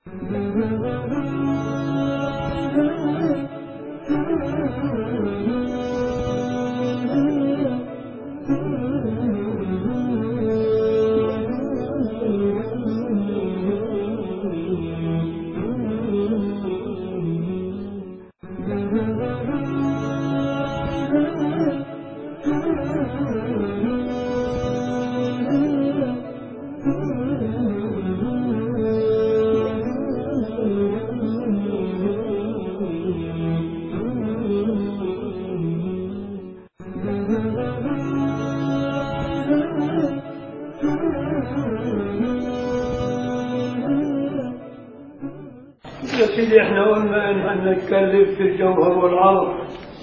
يا سيدي احنا قلنا ان نتكلم في الجوهر والعرض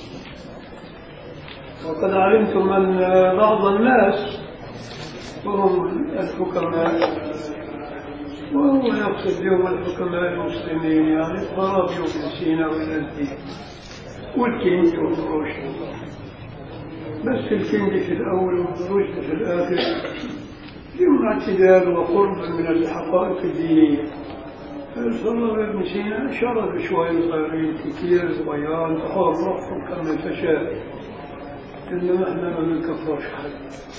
وقد علمتم ان بعض الناس وهم الحكماء وهو يقصد يوم الحكماء المسلمين يعني الفارابي وابن سينا والنزدي والكينج والبروش بس الكينج في الاول والبروش في الاخر فيهم اعتدال وقرب من الحقائق الدينيه الفضل ابن سينا شرب بشوية صغيرين كثير صغيران تحرك كما تشاء إنما احنا ما بنكفرش حد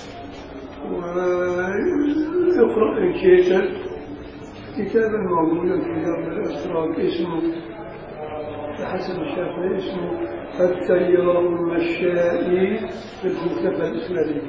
واقرأ إن شئت كتابا موجودا في درب الأسراك اسمه حسن الشافعي اسمه التيار المشائي في الفلسفة الإسلامية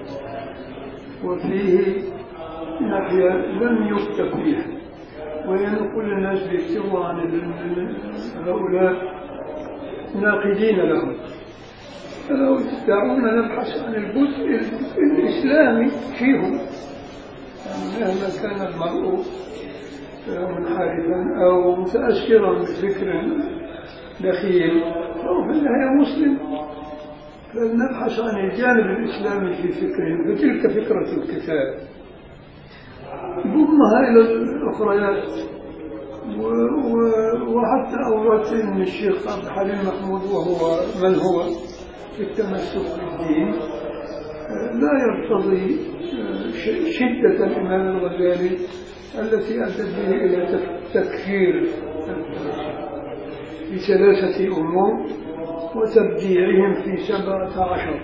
وفيه ناحية لم يكتب فيها وين كل الناس بيكتبوا عن هؤلاء ناقدين لهم فلو دعونا نبحث عن الجزء الإسلامي فيهم يعني مهما كان المرء منحرفا أو متأثرا بفكر دخيل فهو في النهاية مسلم فلنبحث عن الجانب الإسلامي في فكرهم فتلك فكرة الكتاب ضمها إلى الأخريات و... و... وحتى أوردت أن الشيخ عبد الحليم محمود وهو من هو في التمسك بالدين لا يرتضي شدة الإمام الغزالي التي أدت به إلى تكفير في ثلاثة أمور وتبديعهم في سبعة عشر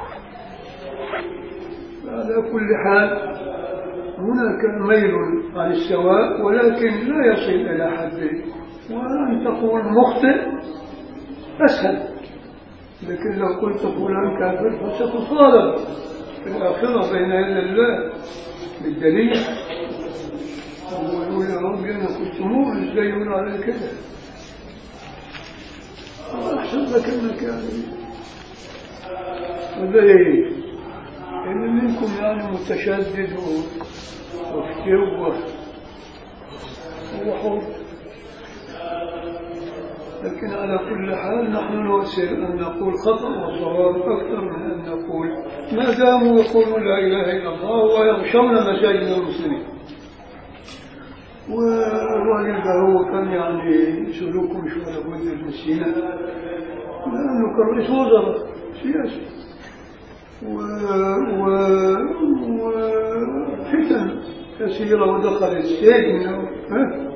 على كل حال هناك ميل عن السواء ولكن لا يصل إلى حد وأن تقول مخطئ أسهل لكن لو قلت فلان كافر فستطالب في الآخرة بين يدي الله بالدليل ويقول يا رب أنا كنت مؤمن ازاي يقول على كده أحسن لك أنك يعني وده إيه إن منكم يعني متشدد وفتوة وحر لكن على كل حال نحن نوسع أن نقول خطأ وصواب أكثر من أن نقول ما داموا يقولون لا إله إلا الله ويغشون مساجد المسلمين والراجل ده هو كان يعني سلوكه مش ولا بد من سينا لأنه كان رئيس وزراء سياسي و... و... وفتن كثيرة ودخل السجن ها؟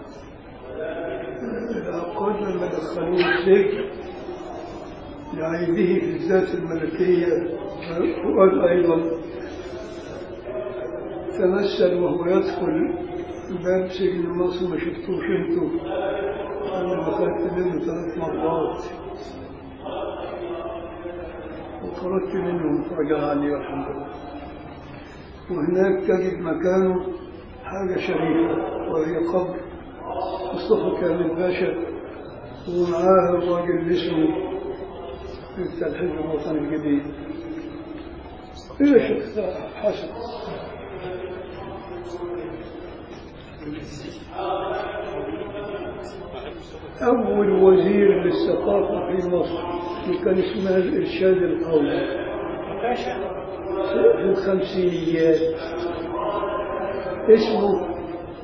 العقاد لما دخلوه السجن لعيبه في الذات الملكية فؤاد أيضا تمثل وهو يدخل باب سجن مصر ما شفتوش انتوا انا دخلت منه ثلاث مرات وخرجت منه فرجع عني الحمد لله وهناك تجد مكانه حاجة شريفة وهي قبر مصطفى كامل باشا ومعاه الراجل اللي اسمه بتاع الحزب الوطني الجديد ايه شيخ حسن أول وزير للثقافة في مصر وكان اسمها الإرشاد القومي في الخمسينيات اسمه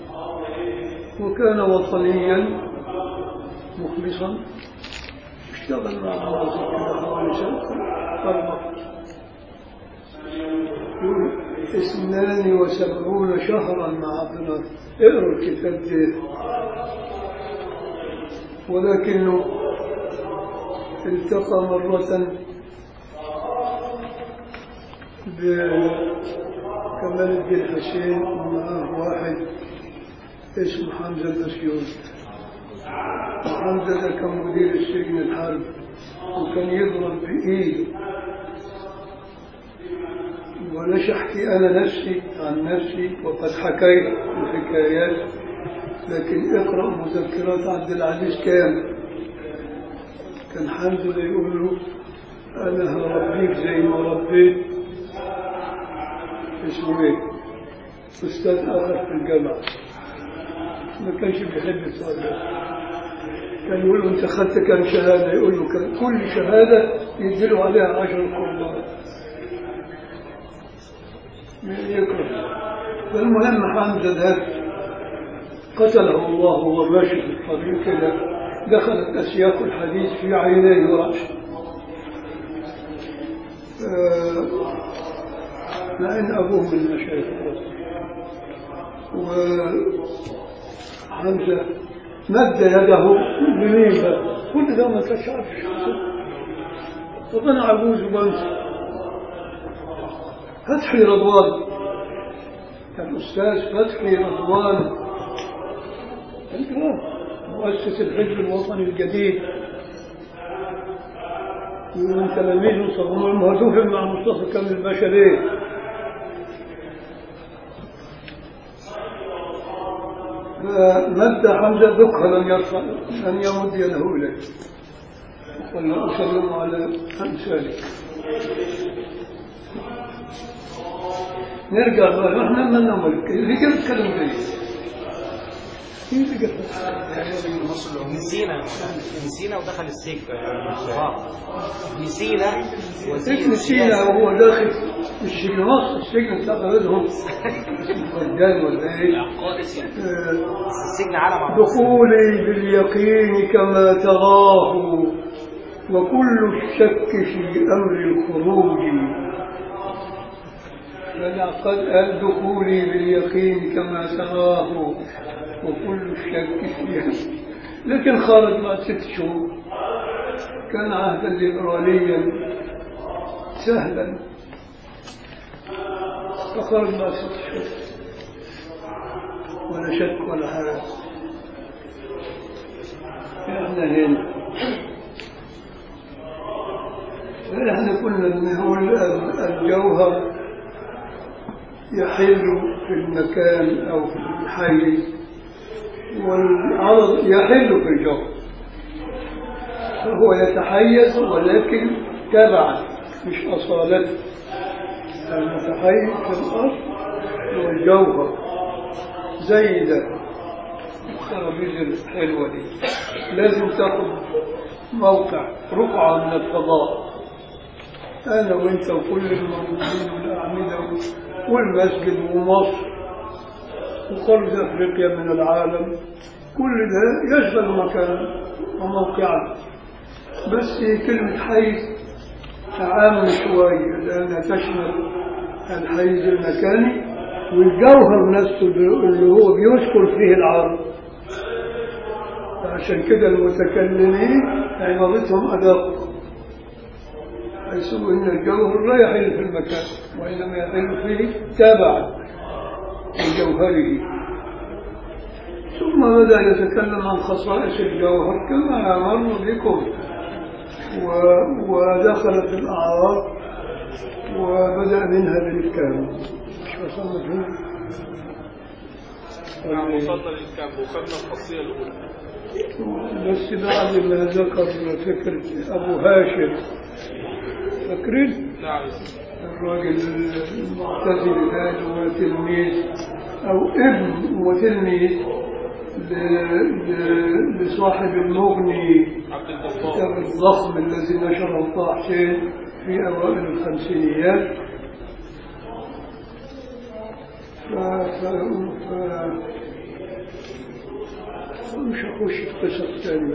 وكان وطنيا مخلصا اشتغل مع مناصب كده حوالي سنة أربعة اثنان وسبعون شهرا مع عبد الناصر اقروا الكتاب ده ولكنه التقى مرة بكمال الدين حسين ومعه واحد اسمه حمزة الأسيوط وحمزة ده كان مدير السجن الحرب وكان يضرب بإيده وليش أحكي أنا نفسي عن نفسي وقد حكيت الحكايات لكن اقرأ مذكرات عبد العزيز كامل كان حمزة ده يقول له أنا هربيك زي ما ربيت اسمه إيه؟ أستاذ آخر في الجامعة ما كانش بيحب الطالب كان يقول له أنت خدت كم شهادة يقول له كان كل شهادة يديله عليها عشر قربان يكره فالمهم حمزة ده قتله الله وهو ماشي في الطريق كده دخلت أسياق الحديث في عينيه ورأسه لأن أبوه من المشايخ وحمزة مد يده بميزة كل ده ما كانش عارف طب أنا عجوز وبنسى فتحي رضوان الأستاذ فتحي رضوان الكرام مؤسس الحزب الوطني الجديد من تلاميذ مصطفى المهدوف مع مصطفى كامل البشري فمد حمزة ذكر لم يرفع أن يمد يده إليه ولا أسلم على أمثالك نرجع بقى احنا ما نعمل اللي كان يتكلم فيه نسينا نسينا ودخل السجن اه نسينا سجن سينا وهو داخل السجن مصر السجن بتاع بلدهم فردان ولا ايه؟ آه، السجن علم على دخولي باليقين كما تراه وكل الشك في أمر الخروج فلقد قال دخولي باليقين كما تراه وكل الشك فيها لكن خرج بعد ست شهور كان عهدا ليبراليا سهلا فخرج بعد ست شهور ولا شك ولا حرج احنا هنا احنا كنا بنقول الجوهر يحل في المكان او في الحي والعرض يحل في الجوهر فهو يتحيز ولكن تبعا مش اصالته المتحيز في الاصل هو الجوهر زي ده الخرابيز الحلوة دي لازم تاخد موقع رقعة من الفضاء أنا وأنت وكل الموجودين والأعمدة والمسجد ومصر وقرز أفريقيا من العالم كل ده يشغل مكان وموقعا بس كلمة حيز عام شوية لأنها تشمل الحيز المكاني والجوهر نفسه اللي هو بيذكر فيه العرض عشان كده المتكلمين عبارتهم أدق حيث أن الجوهر لا يحل في المكان وإنما يحل فيه تابعا لجوهره ثم بدأ يتكلم عن خصائص الجوهر كما مر بكم و... ودخل في الأعراض وبدأ منها بالكامل مش وصلنا هنا نعم وصلنا للكامب وخدنا الخاصية الأولى بس بعد ما ذكر فكرة أبو هاشم فاكرين نعم الراجل المعتزل ده اللي هو تلميذ أو ابن وتلميذ ل- ل- لصاحب المغني عبد الكتاب الجبار الضخم الذي نشره طه حسين في أوائل الخمسينيات ف... ف... ف... مش هخش في قصص ثانية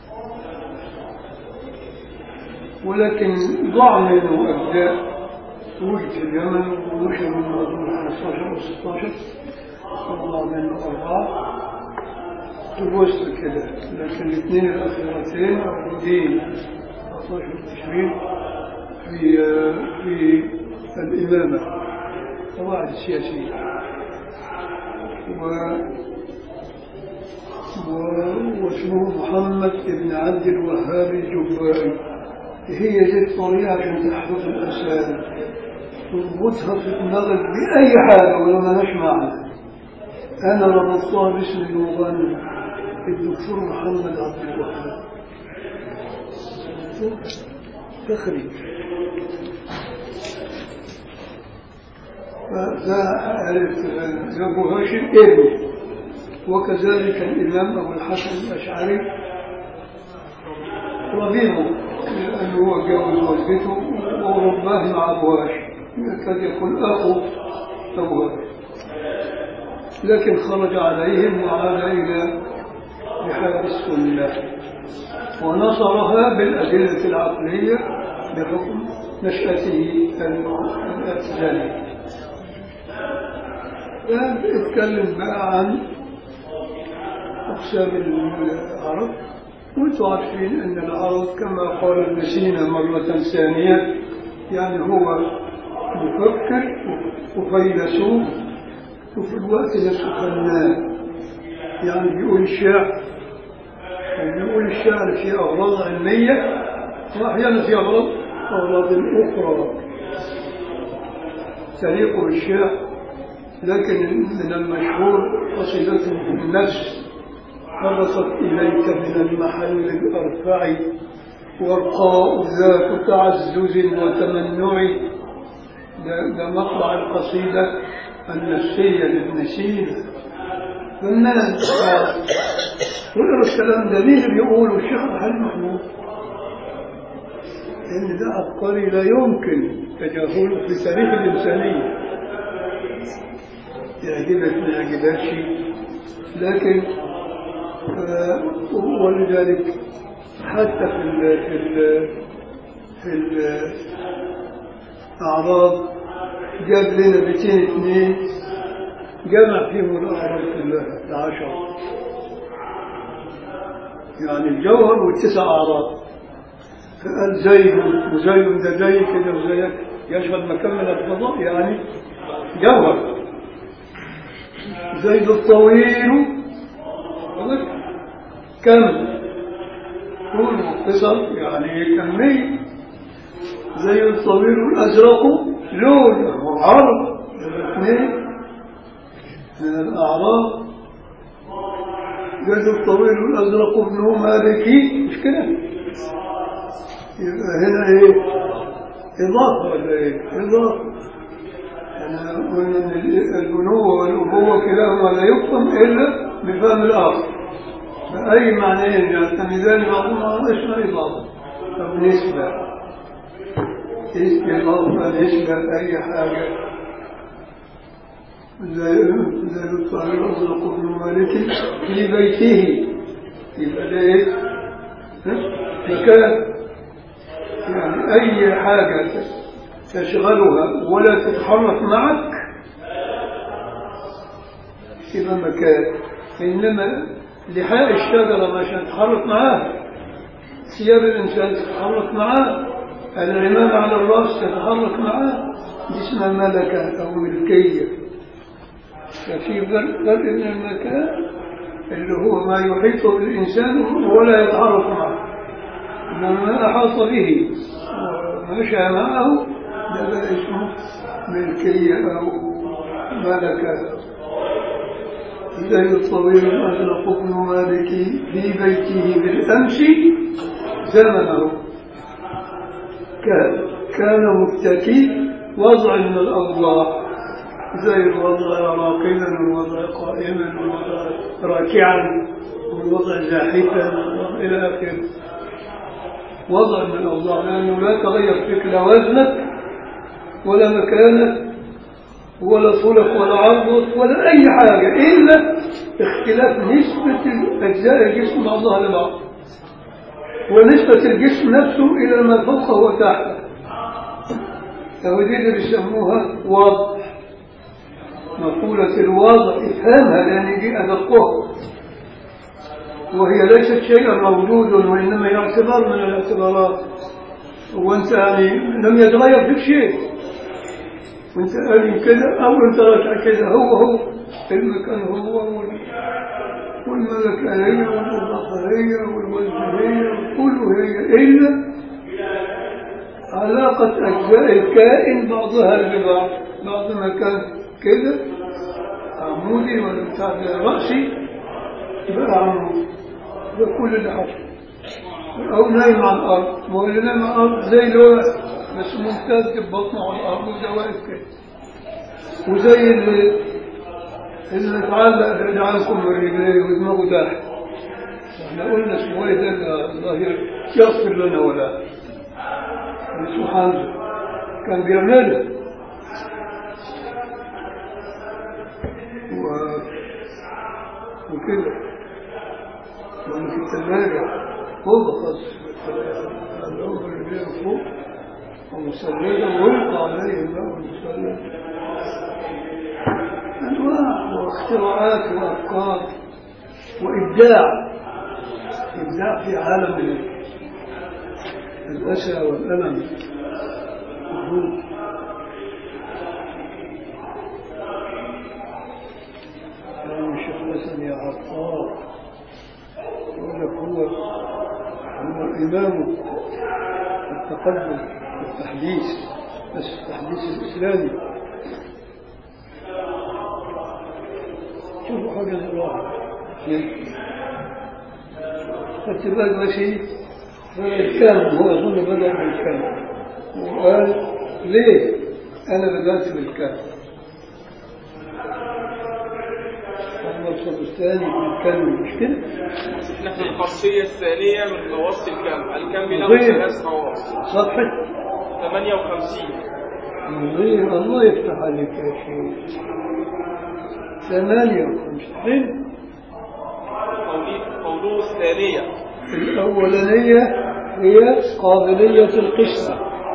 ولكن ضع منه أجزاء وجد في اليمن ونشر من أظن 15 أو 16 وضع منه أربعة الوسط كده لكن الاثنين الأخيرتين موجودين 19 تشرين في في الإمامة قواعد السياسية و و- واسمه محمد بن عبد الوهاب الجبائي هي دي الطريقة عشان تحفظ الأسئلة تربطها في دماغك بأي حاجة ولا مالهاش معنى أنا ربطتها باسم المغني الدكتور محمد عبد الوهاب تخريج فده عرفت أبو هاشم ابنه وكذلك الإمام أبو الحسن الأشعري ربيعه لأنه هو جوز والدته ورباه مع أبو هاشم يكاد يكون أخو أبو هاشم لكن خرج عليهم وعاد إلى بحال السنة ونصرها بالأدلة العقلية بحكم نشأته الاعتزالية اتكلم بقى عن أقسام العرب وانتم عارفين أن العرب كما قال ابن سينا مرة ثانية يعني هو مفكر وفيلسوف وفي الوقت نفسه فنان يعني بيقول الشعر وبيقول الشعر في أغراض علمية وأحيانا في أغراض أغراض أخرى تليق بالشعر لكن من المشهور قصيدة النفس فرصت إليك من المحل الأرفع وارقاء ذات تعزز وتمنع ده, ده مطلع القصيدة النفسية لابن سينا فنان ويقرا الكلام ده مين اللي بيقوله الشيخ محمد محمود ان ده عبقري لا يمكن تجاهله في تاريخ الانسانيه يعجبك ما يعجبكش لكن آه ولذلك حتى في ال في ال في الأعراض جاب لنا بيتين اثنين جمع فيهم الأعراض كلها العشر يعني الجوهر والتسع أعراض فقال زيد وزيد ده زي كده وزيك يشغل مكان من الفضاء يعني جوهر زيد الطويل كم طول مختصر يعني كمية زي الطويل الأزرق لون وعرض الاثنين من الأعراض زيد الطويل الأزرق ابنه مالكي مش كده يبقى هنا ايه إضافة ولا ايه إضافة أنا قلنا أن البنوة والأبوة كلاهما لا يفهم إلا بفهم الآخر فأي معنيين يعتمدان بعضهما على اسم إضافة أو نسبة اسم إضافة نسبة أي حاجة زي زي الطاهر الأزرق بن مالك في بيته يبقى ده إيه؟ مكان يعني أي حاجة تشغلها ولا تتحرك معك يبقى مكان إنما لحاء الشجرة عشان تتحرك معاه ثياب الإنسان تتحرك معاه العمامة على الرأس تتحرك معاه دي اسمها ملكة أو ملكية ففي فرق بين المكان اللي هو ما يحيط بالإنسان ولا يتحرك معه إنما ما أحاط به ومشى معه ده بقى اسمه ملكية أو ملكة زي الطويل الأزرق ابن مالك في بيته بالأمس زمنه كان متكي وضع من الأوضاع زي الوضع راقدا والوضع قائما والوضع راكعا والوضع زاحفا إلى آخره وضع من الأوضاع لأنه لا تغير فيك لا وزنك ولا مكانك ولا طولك ولا عرضك ولا أي حاجة إلا اختلاف نسبة أجزاء الجسم بعضها لبعض ونسبة الجسم نفسه إلى ما فوقه وتحته أو دي اللي بيسموها وضع مقولة الوضع افهمها لأن دي أدقها وهي ليست شيئا موجود وإنما هي اعتبار من الاعتبارات وأنت يعني لم يتغير فيك شيء وأنت قال كذا أو أنت راجع كذا هو هو المكان هو وال- والملكانية والمظهرية والوجهية كله هي إلا علاقة أجزاء الكائن بعضها ببعض بعض ما كان كده عمودي ولا بتاع ده رأسي يبقى عمود ده كل اللي حصل أو نايم على الأرض ما هو اللي نايم على الأرض زي الواقف بس ممتاز ببطنه على الأرض وده واقف كده وزي اللي اللي اتعلق بيجعلكم من رجليه ودماغه تحت احنا قلنا اسمه ايه ده الله يغفر لنا ولا اسمه حمزه كان بيعملها و... وكده وأنا في الثلاجة فوق خاص الأول اللي بيها فوق ومسلجة ويلقى عليه الماء المسلج أنواع واختراعات وأفكار وإبداع إبداع في عالم ال- الأسى والألم والروح كان الشيخ حسن يا عطار يقول لك هو هو إمام التقدم والتحديث بس التحديث الإسلامي شوفوا حاجة نقراها خدت بالك ماشي الكلام هو أظن بدأ بالكلام وقال ليه أنا بدأت بالكلام المقصد الثاني بالكلام مش كده احنا في الخاصية الثانية من خواص الكم الكم له طيب. ثلاث خواص صفحة 58 الله الله يفتح عليك يا شيخ ثمانية وخمسين قوله قوله الثانية الأولانية هي قابلية القسمة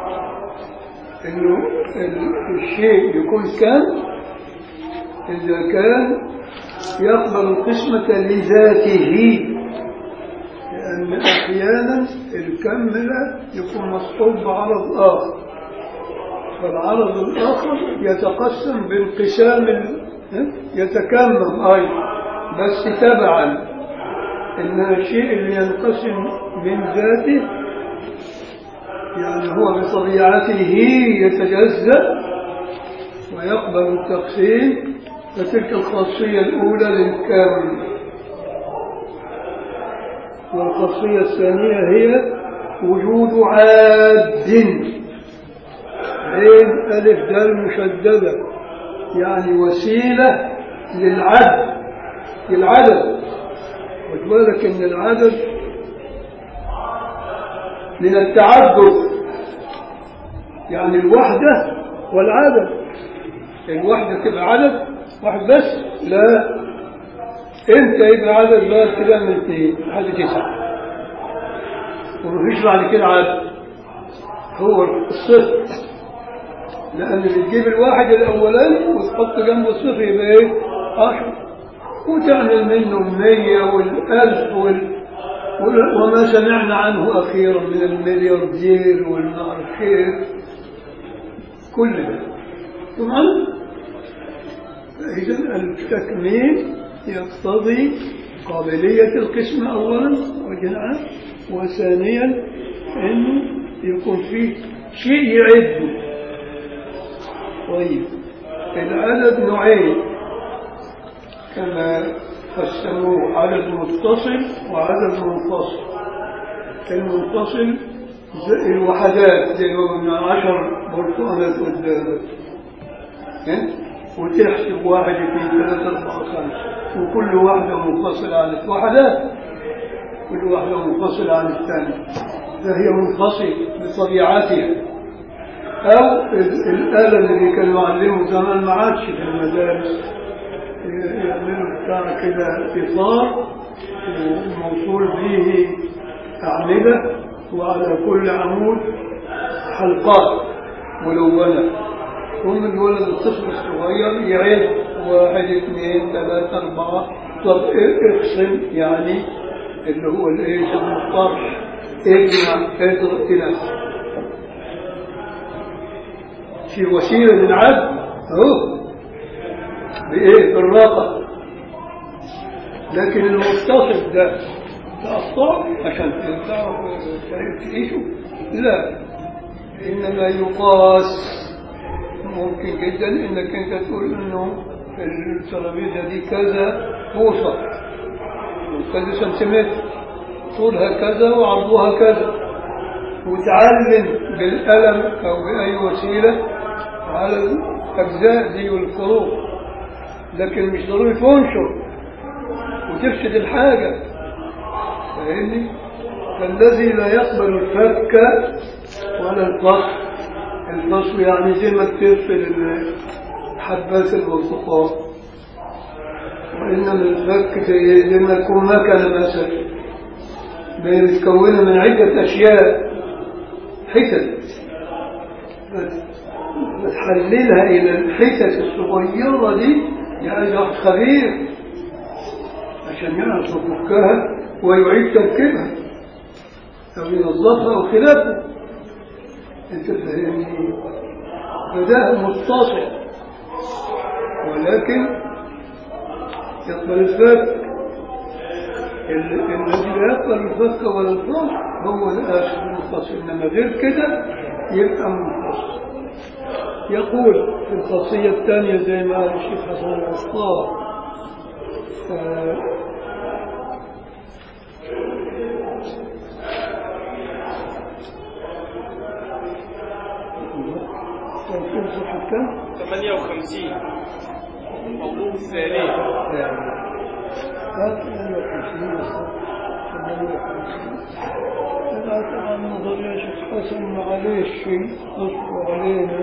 إنه ال- الشيء يكون كم إذا كان يقبل القسمة لذاته لأن أحيانا الكملة يكون مصحوب بعرض آخر فالعرض الآخر يتقسم بانقسام ال- يتكمم أيضا بس تبعا إن الشيء اللي ينقسم من ذاته يعني هو بطبيعته يتجزأ ويقبل التقسيم فتلك الخاصية الأولى للكامل والخاصية الثانية هي وجود عاد عين ألف دال مشددة يعني وسيلة للعد للعدد خد بالك ان العدد من التعدد يعني الوحدة والعدد الوحدة تبقى عدد واحد بس لا انت يبقى عدد لا كده من اثنين لحد تسعة ومفيش بعد كده عدد هو الصفر لأن بتجيب الواحد الأولاني وتحط جنبه الصفر يبقى إيه؟ عشرة وتعمل منه المية والألف وال... وال- وما سمعنا عنه أخيرا من الملياردير والنعرف خير كل ده طبعا إذا التكميل يقتضي قابلية القسمة أولا وجنعا وثانيا أنه يكون فيه شيء يعده طيب العدد نوعين كما قسموه عدد متصل وعدد منفصل المنفصل زي الوحدات زي ما قلنا عشر برتقانات قدامك ها؟ وتحسب واحد اثنين ثلاثة أربعة خمسة وكل واحدة منفصلة عن الثانية. وحدات كل واحدة منفصلة عن الثانية فهي منفصلة بطبيعتها أو ال- الآلة اللي كانوا يعلموا زمان ما عادش في المدارس ي- يعملوا بتاع كده إطار وموصول به أعمدة وعلى كل عمود حلقات ملونة ثم الولد الطفل الصغير يعد واحد اثنين ثلاثة أربعة طب اقسم يعني اللي هو الايه يسموه الطرح اجمع اضرب الى في وسيله للعد اهو بايه بالرقم لكن المتصل ده تقطع عشان تعرف تعيشه لا انما يقاس ممكن جدا انك انت تقول انه الترابيزه دي كذا بوصه وكذا سنتيمتر طولها كذا وعرضها كذا وتعلم بالقلم او باي وسيله على الاجزاء دي والفروق لكن مش ضروري تنشر وتفسد الحاجه فاهمني فالذي لا يقبل الفك ولا الفصل الفصل يعني زي ما تفصل حبات البرتقال وإنما الفك زي زي ما يكون مكنة مثلا متكونة من عدة أشياء حتت بتحللها إلى الحتت الصغيرة دي يعني واحد خبير عشان يعرف يفكها ويعيد تركيبها أو ينظفها أو خلافه أنت فاهمني فده متصل ولكن يقبل الفك ال- الذي لا يقبل الفك ولا الفصل هو الآخر المنفصل إنما غير كده يبقى منفصل يقول في الخاصية الثانية زي ما قال الشيخ حسن العطار آه، كان في صفحة كم؟ 58 الموضوع الثاني طبعا نظر يا شيخ حسن معلش اصبر علينا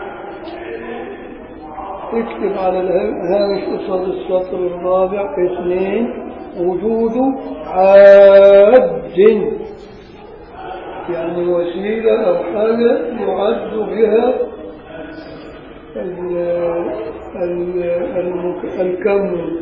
اكتب على الهامش قصاد السطر الرابع اثنين وجود عاد يعني وسيلة أو حاجة يعد بها ال- ال- المك- الكون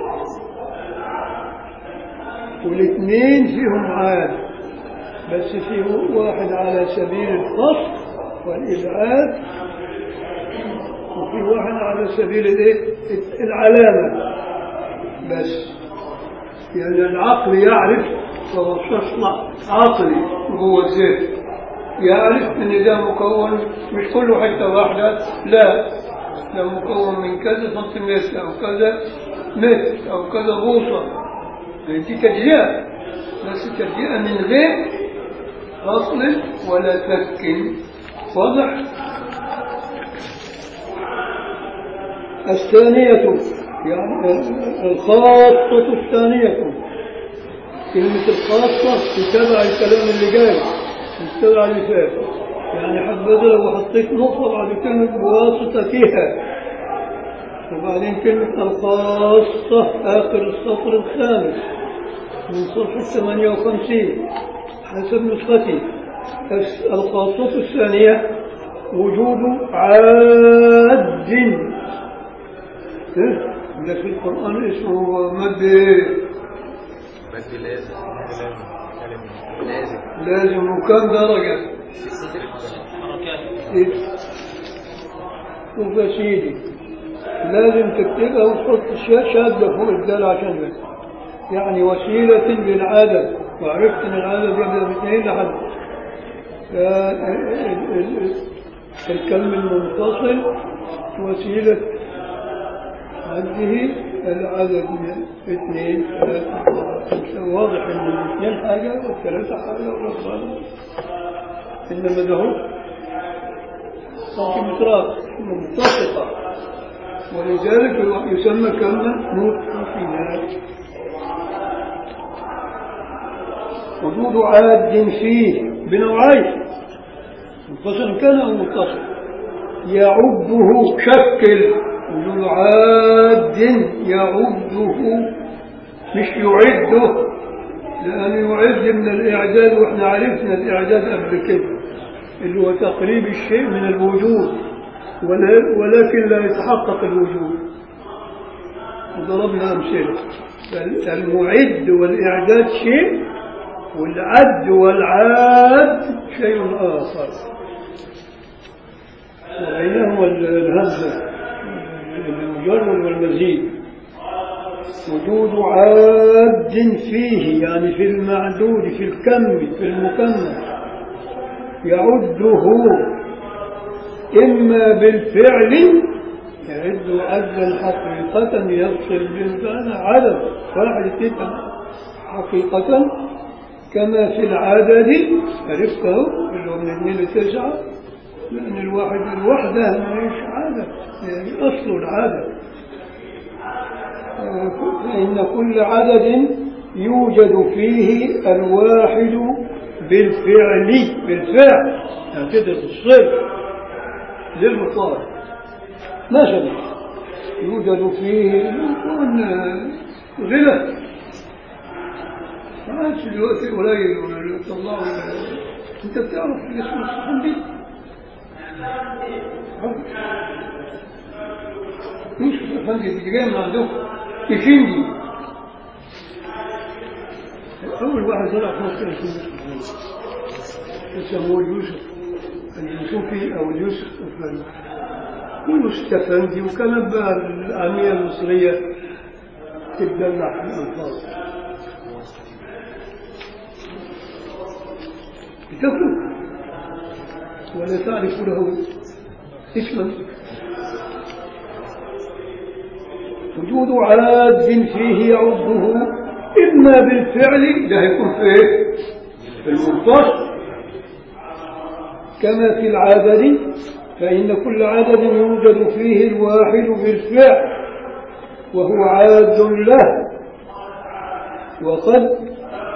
والاثنين فيهم عاد بس فيه واحد على سبيل الفصل والإبعاد وفي واحد على سبيل الايه العلامة بس يعني العقل يعرف وهو تصنع عقلي جوه الذهن يعرف ان ده مكون مش كله حته واحده لا ده مكون من كذا سنتيمتر او كذا متر او كذا بوصه يعني دي تجزئه بس تجزئه من غير فصل ولا فك واضح الثانية يعني الخاصة الثانية كلمة الخاصة تتبع الكلام اللي جاي مش تبع اللي فات يعني حبذا لو حطيت نقطة بعد كلمة بواسطتها وبعدين كلمة الخاصة آخر السطر الخامس من صفحة 58 حسب نسختي الخاصة الثانية وجود عاد إيه؟ ده في القرآن اسمه مد بس لازم لازم لازم وكم درجة إيه؟ شوف يا سيدي لازم تكتبها وتحط شا- شادة فوق الدال عشان بس يعني وسيلة للعدد وعرفت ان العدد يبدأ باثنين لحد فا- ال- ال- ال- الكلم المنفصل وسيلة عده العدد من اثنين ثلاثة أربعة خمسة واضح ان الاثنين حاجة والثلاثة حاجة والأربعة إنما ده هو سنتيمترات ملتصقة ولذلك يسمى كلمة متصلات وجود عاد فيه بنوعين منفصل كان أو متصل يعده شكل وجود عاد يعده مش يعده لأن يعد من الإعداد وإحنا عرفنا الإعداد قبل كده اللي هو تقريب الشيء من الوجود ولا- ولكن لا يتحقق الوجود وضربنا أمثلة المعد والإعداد شيء والعد والعاد شيء آخر وبينهما الهمزة المجرد والمزيد وجود عاد فيه يعني في المعدود في الكم في المكمل يعده إما بالفعل يعد عدا حقيقة يصل الإنسان عدد واحد اثنين حقيقة كما في العدد عرفته اللي هو من اثنين لتسعة لأن الواحد الوحدة مش عدد يعني أصل العدد فإن كل عدد يوجد فيه الواحد بالفعل بالفعل يعني كده الصفر للمطار مثلا يوجد فيه يكون غلة ما عادش دلوقتي قليل ولا طلعوا انت بتعرف اسم الصحابي يوسف افندي اللي جاي من عندكم يفندي اول واحد طلع في مصر اسمه يسموه يوسف اليوسفي او اليوسف الفلاني يوسف افندي وكان بقى العاميه المصريه تتدلع في الالفاظ بتاكله ولا تعرف له اسما وجود عاد فيه يعده إما بالفعل ده يكون في إيه؟ في المنتصر كما في العدد فإن كل عدد يوجد فيه الواحد بالفعل وهو عاد له وقد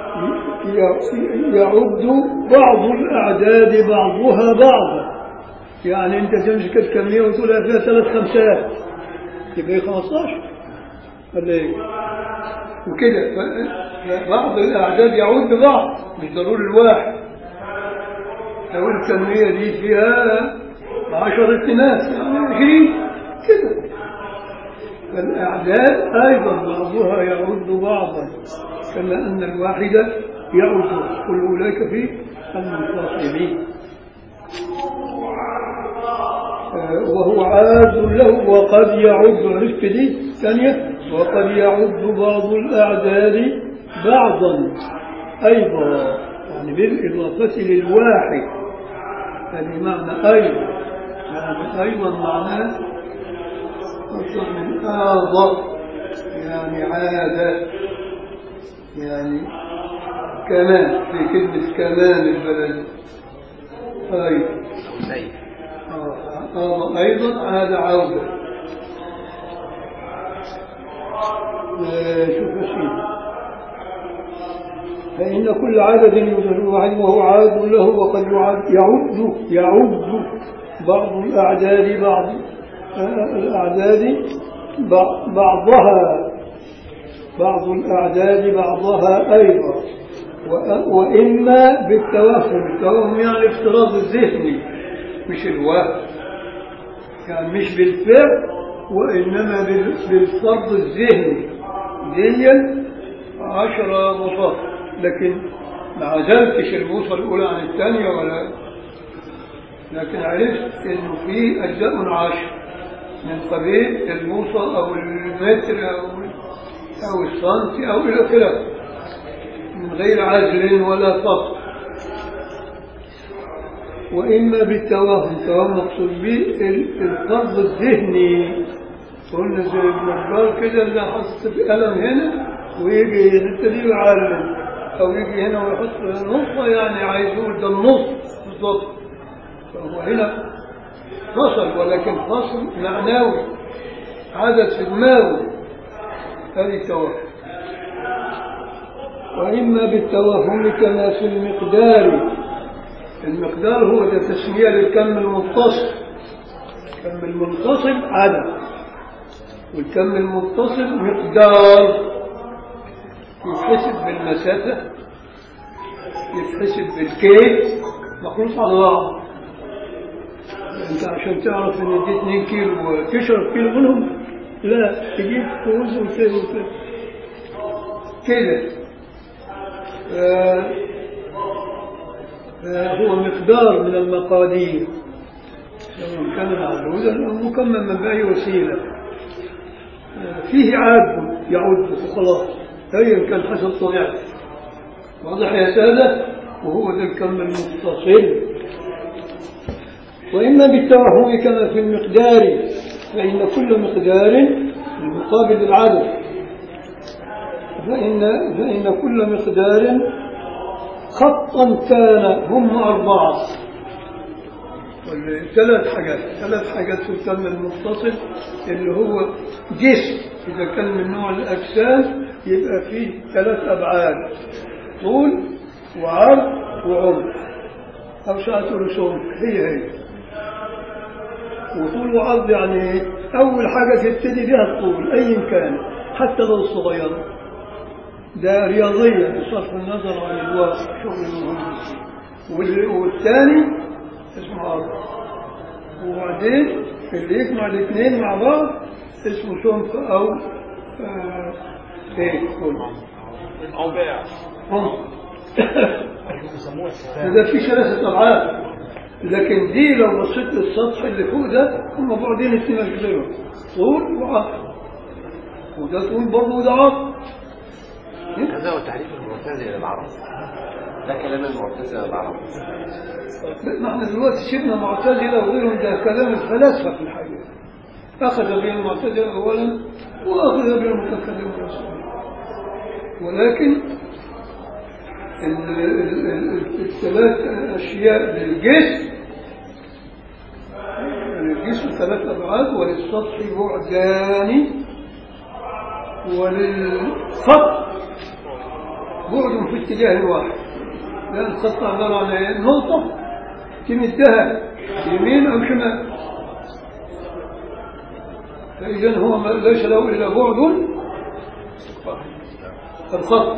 يعد بعض الأعداد بعضها بعضا يعني أنت تمسك الكمية وتقول فيها ثلاث خمسات يبقى 15 ولا ايه؟ وكده بعض الأعداد يعود ببعض مش ضروري الواحد لو الكمية دي فيها عشرة ناس يعني عشرين كده فالأعداد أيضا بعضها يعود بعضا كما أن الواحد يعود كل أولئك في المنفصلين وهو عاد له وقد يعد عرفت دي ثانية وقد يعد بعض الأعداد بعضا أيضا يعني بالإضافة للواحد هذه معنى أيضا يعني أيضا معناه أصلا من آضى يعني عاد يعني كمان في كلمة كمان البلد أيضا آه أيضا عاد عودة شوف شيء فإن كل عدد يوجد واحد وهو عاد له وقد يعد يعد يعد بعض الأعداد بعض الأعداد بعضها بعض الأعداد بعضها أيضا وإما بالتوهم التوهم يعني افتراض الذهني مش الوهم يعني مش بالفعل وإنما بالفرض الذهني دي عشرة بساط لكن ما عزلتش البوصة الأولى عن الثانية ولا لكن عرفت إنه في أجزاء عشر من قبيل البوصة أو المتر أو أو السنتي أو إلى آخره من غير عزل ولا فصل وإما بالتوهم التوهم مقصود به الفرض الذهني قلنا زي النجار كده اللي حط قلم هنا ويجي يبتدي يعلم أو يجي هنا ويحط نقطة يعني عايز يقول ده النص بالظبط فهو هنا فصل ولكن فصل معنوي عدد في دماغه هذه التوهم وإما بالتوهم كما في المقدار المقدار هو ده تسمية للكم المتصل الكم المنفصل عدد والكم المتصل مقدار يتحسب بالمسافة يتحسب بالكيل مخلوط على بعض انت عشان تعرف ان دي 2 كيلو تشرب كيلو منهم لا تجيب كوز وكيلو وكيلو كده آه، آه، هو مقدار من المقادير سواء كان معروضا أو مكمما بأي وسيلة آه، فيه عاد يعد وخلاص أيا كان حسب طبيعته واضح يا سادة وهو ذا الكم المتصل وإما بالتوهم كما في المقدار فإن كل مقدار مقابل العدد فإن, فإن كل مقدار خطا كان هم أربعة ثلاث حاجات ثلاث حاجات في الكم المتصل اللي هو جسم إذا كان من نوع الأجسام يبقى فيه ثلاث أبعاد طول وعرض وعمق أو ساعة رسوم هي هي وطول وعرض يعني أول حاجة تبتدي بها الطول أيا كان حتى لو صغير ده رياضيا بصرف النظر عن الواقع شغل المهندس وال- والثاني اسمه عرض وبعدين اللي يجمع الاثنين مع بعض اسمه سمك أو آه، ايه كله أو باع هم إذا في ثلاثة أبعاد لكن دي لو بصيت للسطح اللي فوق ده هم بعدين اثنين أجزاء طول وعرض وده طول برضه وده عرض هذا هو تعريف المعتزلة للعرب ده كلام المعتزلة للعرب ما احنا دلوقتي سيبنا معتزلة وغيرهم ده كلام الفلاسفة في الحقيقة أخذ به المعتزلة أولا وأخذ به المتكلمون رسولا ولكن ال- ال- ال- الثلاث أشياء للجسم يعني الجسم ثلاث أبعاد وللسطح بعدان وللخط بعد في اتجاه واحد لأن الخط عبارة عن إيه؟ نقطة تمدها يمين أو شمال فإذا هو ما ليس له إلا بعد الخط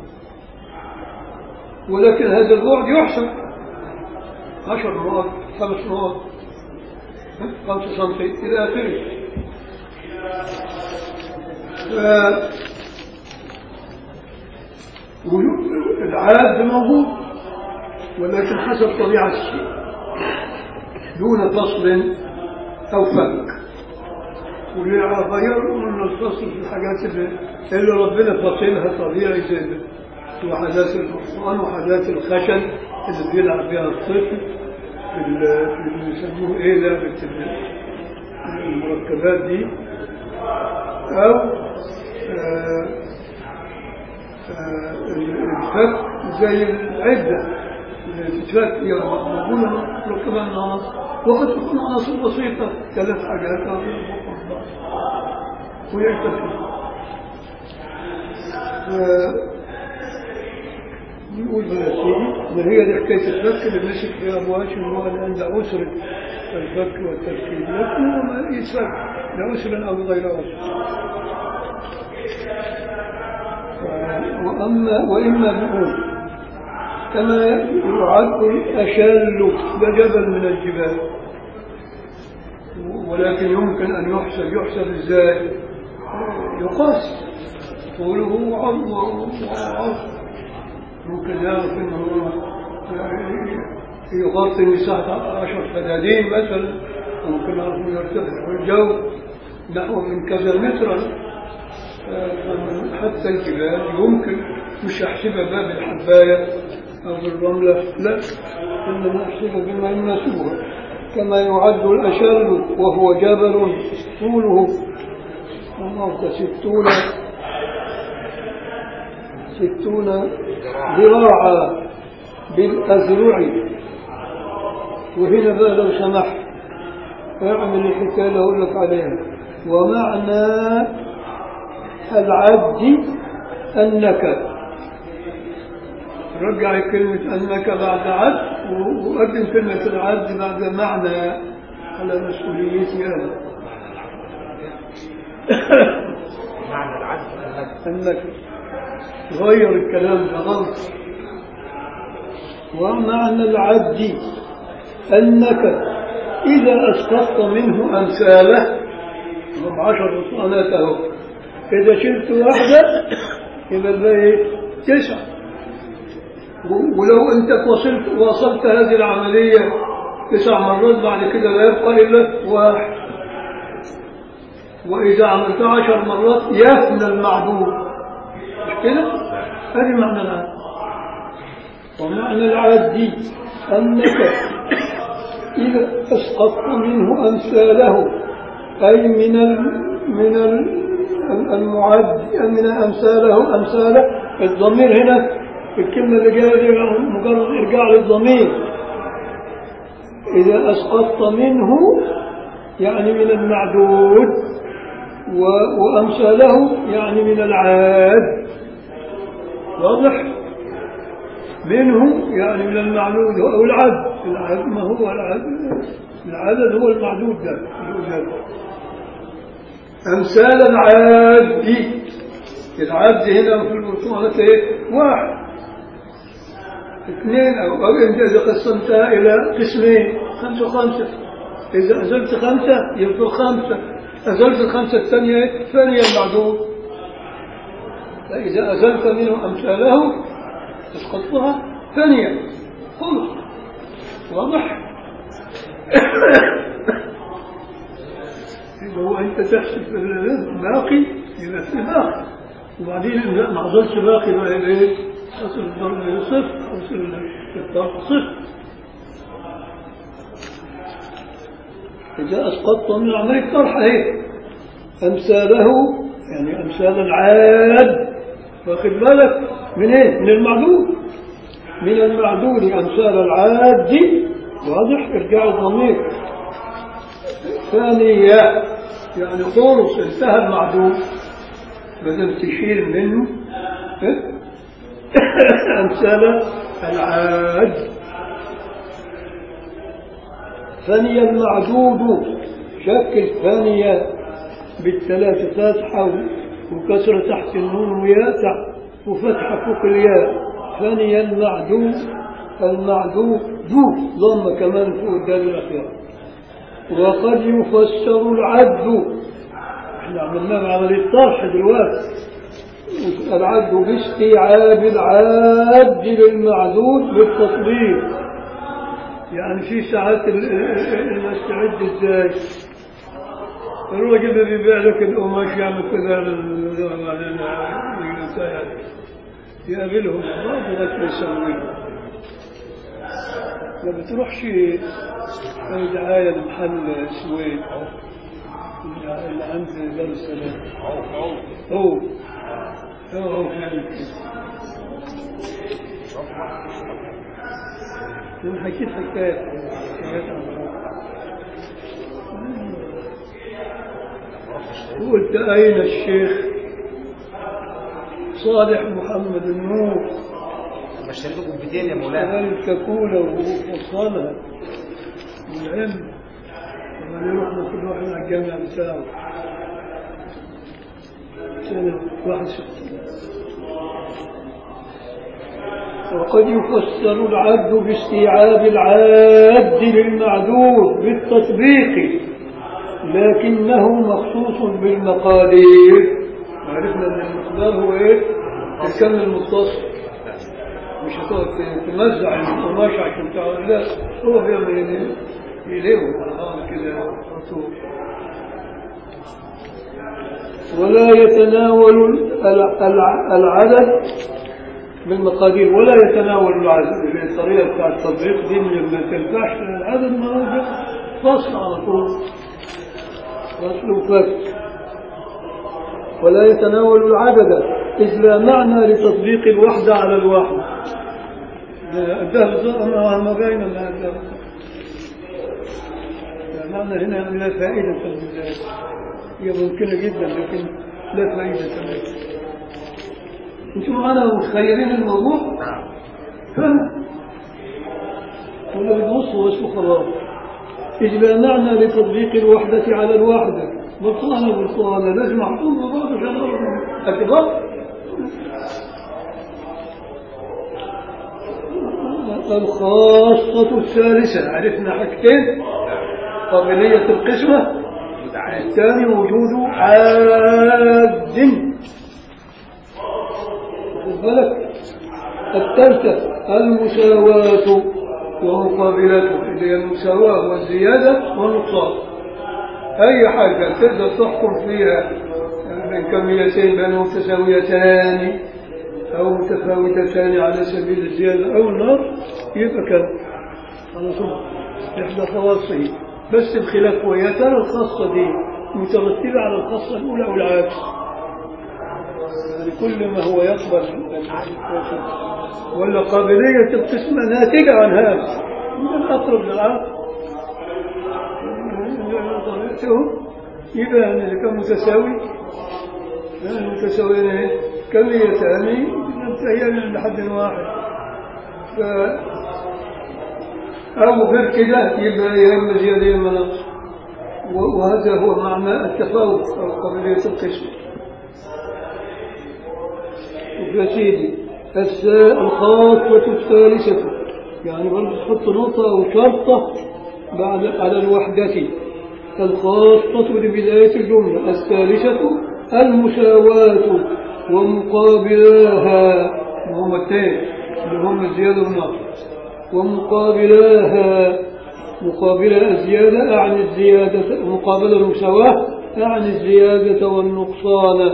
ولكن هذا البعد يحسب عشر نقط خمس نقط خمسة سنتي إلى آخره ف- والعاد موجود ولكن حسب طبيعة الشيء دون فصل أو فك وغيروا من الفصل في الحاجات اللي, اللي ربنا فصلها طبيعي زي ده وحاجات الفرقان وحاجات الخشن اللي بيلعب بها الطفل في ال- في اللي بيسموه ايه لعبة ال- المركبات دي أو آه، آه، الفك زي العدة اللي تتفك هي موجودة مركبة من عناصر وقد تكون عناصر بسيطة ثلاث حاجات أو أربعة ويعتقد يقول يا سيدي ما هي دي حكاية الفك اللي مسك فيها أبو هاشم هو اللي عند عسر الفك والتفكير لكن هو ما يسفك لعسر أو غير عسر وأما وإما بقول كما يعد الأشل ده جبل من الجبال ولكن يمكن أن يحسب يحسب إزاي يقاس طوله وعرضه وعرض ممكن يعرف أنه يغطي مساحة عشر فدادين مثلا ممكن يعرف أنه يرتفع في الجو نحو من كذا مترا حتى الجبال يمكن مش أحسبها باب الحباية أو بالرملة لا إنما أحسبها بما يناسبها كما يعد الأشل وهو جبل طوله والله ستون ستون ذراعا بالأذرع وهنا بقى لو سمحت اعمل الحكاية اللي أقول لك عليها ومعنى العبد أنك رجع كلمة أنك بعد عبد وقدم كلمة العبد بعد معنى على مسؤوليتي أنا معنى العدل أنك غير الكلام ده غلط ومعنى العبد أنك إذا أسقطت منه أمثاله هم عشر رسالات أهو إذا شلت واحدة يبقى الباقي إيه؟ تسعة و- ولو أنت وصلت وصلت هذه العملية تسع مرات بعد كده لا يبقى إلا واحد وإذا عملت عشر مرات يفنى المعدود مش كده؟ هذه معنى العد ومعنى العد دي أنك إذا أسقطت منه أمثاله أي من ال من ال المعد من أمثاله أمثاله الضمير هنا الكلمة اللي جاية دي مجرد إرجاع للضمير إذا أسقطت منه يعني من المعدود و- وأمثاله يعني من العاد واضح منه يعني من المعدود أو العد العد ما هو العد العدد هو المعدود ده الوجاد أمثال العاد العد هنا في الموسوعة ايه واحد اثنين أو, أو أنت إذا قسمتها إلى قسمين خمسة وخمسة إذا أزلت خمسة يبقى خمسة أزلت الخمسة الثانية ثانية المعدود فإذا أزلت منه أمثاله تسقطها ثانية خلص واضح إذا هو أنت تحسب الباقي يبقى في باقي وبعدين لا ما حصلش باقي بقى يبقى إيه؟ حصل الضرب صفر حصل الضرب صفر إذا أسقطت من عملية طرح أهي أمثاله يعني أمثال العاد واخد بالك من إيه؟ من المعدود من المعدود أمثال العاد واضح إرجاع الضمير ثانية يعني خلص انتهى المعدود بدل تشيل منه إيه؟ أمثال العاد ثانيا المعدود شكل ثانية بالثلاثة فاتحة وكسرة تحت النون وياء تحت وفتحة فوق الياء ثانيا المعدود المعدود دو ضم كمان فوق الدال الأخيرة وقد يفسر العد احنا عملنا عملية طرح دلوقتي العد باستيعاب العاد للمعدود بالتطبيق يعني في ساعات ال- ال- ال- نستعد ازاي الراجل اللي بيبيع لك القماش يعمل كذا لل- بعدين يقابلهم ما بغيت يسوي ما بتروحش أي دعاية لمحل سويد اللي عند دار السلام هو هو هو فعلا من حكيت حكاية حكايات عن قلت أين الشيخ صالح محمد النور بشتري له كوبايتين يا مولانا شغال الكاكولا وفصلها والعلم وبعدين رحنا كل واحد على الجامع بتاعه سنة واحد ستين وقد يفسر العد باستيعاب العاد للمعدود بالتطبيق لكنه مخصوص بالمقادير عرفنا ان المقدار هو ايه؟ الكم المتصل مش هتقعد تمزع القماش عشان تعرف لا هو بيعمل ايه؟ يلوي الغار كده على طول. ولا يتناول ال- الع- العدد بالمقادير ولا يتناول العدد الطريقة بتاع التطبيق دي ما تنفعش العدد ما هو فصل على طول فصل وفك ولا يتناول العدد إذ لا معنى لتطبيق الوحدة على الواحد الدهر ما ما بين ما الدهر لا معنى هنا يعني لا فائدة في البداية هي ممكنة جدا لكن لا فائدة لها انتم معنا متخيلين الموضوع؟ نعم فهم ولا بتبصوا بس خلاص إذ لا معنى لتطبيق الوحدة على الوحدة بطلانة بطلانة لازم أحطهم ببعض عشان أعرف أكبر الخاصة الثالثة عرفنا حاجتين قابلية القسمة الثاني وجود حاد بالك الثالثة المساواة ومقابلته اللي هي المساواة والزيادة والنقصان أي حاجة تقدر تحكم فيها من كميتين بين متساويتان أو متفاوتتان على سبيل الزيادة أو النار يبقى كذا على طول إحدى خواصه بس الخلاف هو يا ترى الخاصة دي مترتبة على الخاصة الأولى أو العكس يعني كل ما هو يقبل ولا قابلية القسمة ناتجة عن هذا من الأقرب للعقل يبقى أن كان متساوي متساويين إيه؟ كميتان ينتهيان لحد واحد ف أو غير كده يبقى يا إما زيادة يا إما نقص و- وهذا هو معنى التفاوت أو قابلية القسم يا سيدي الس- الخاصة الثالثة يعني برضه تحط نقطة أو شرطة بعد على الوحدة الخاصة لبداية الجملة الثالثة المساواة ومقابلاها وهم التالي اللي هم الزيادة والنقص ومقابلاها مقابل الزيادة أعني الزيادة مقابل المساواة أعني الزيادة والنقصان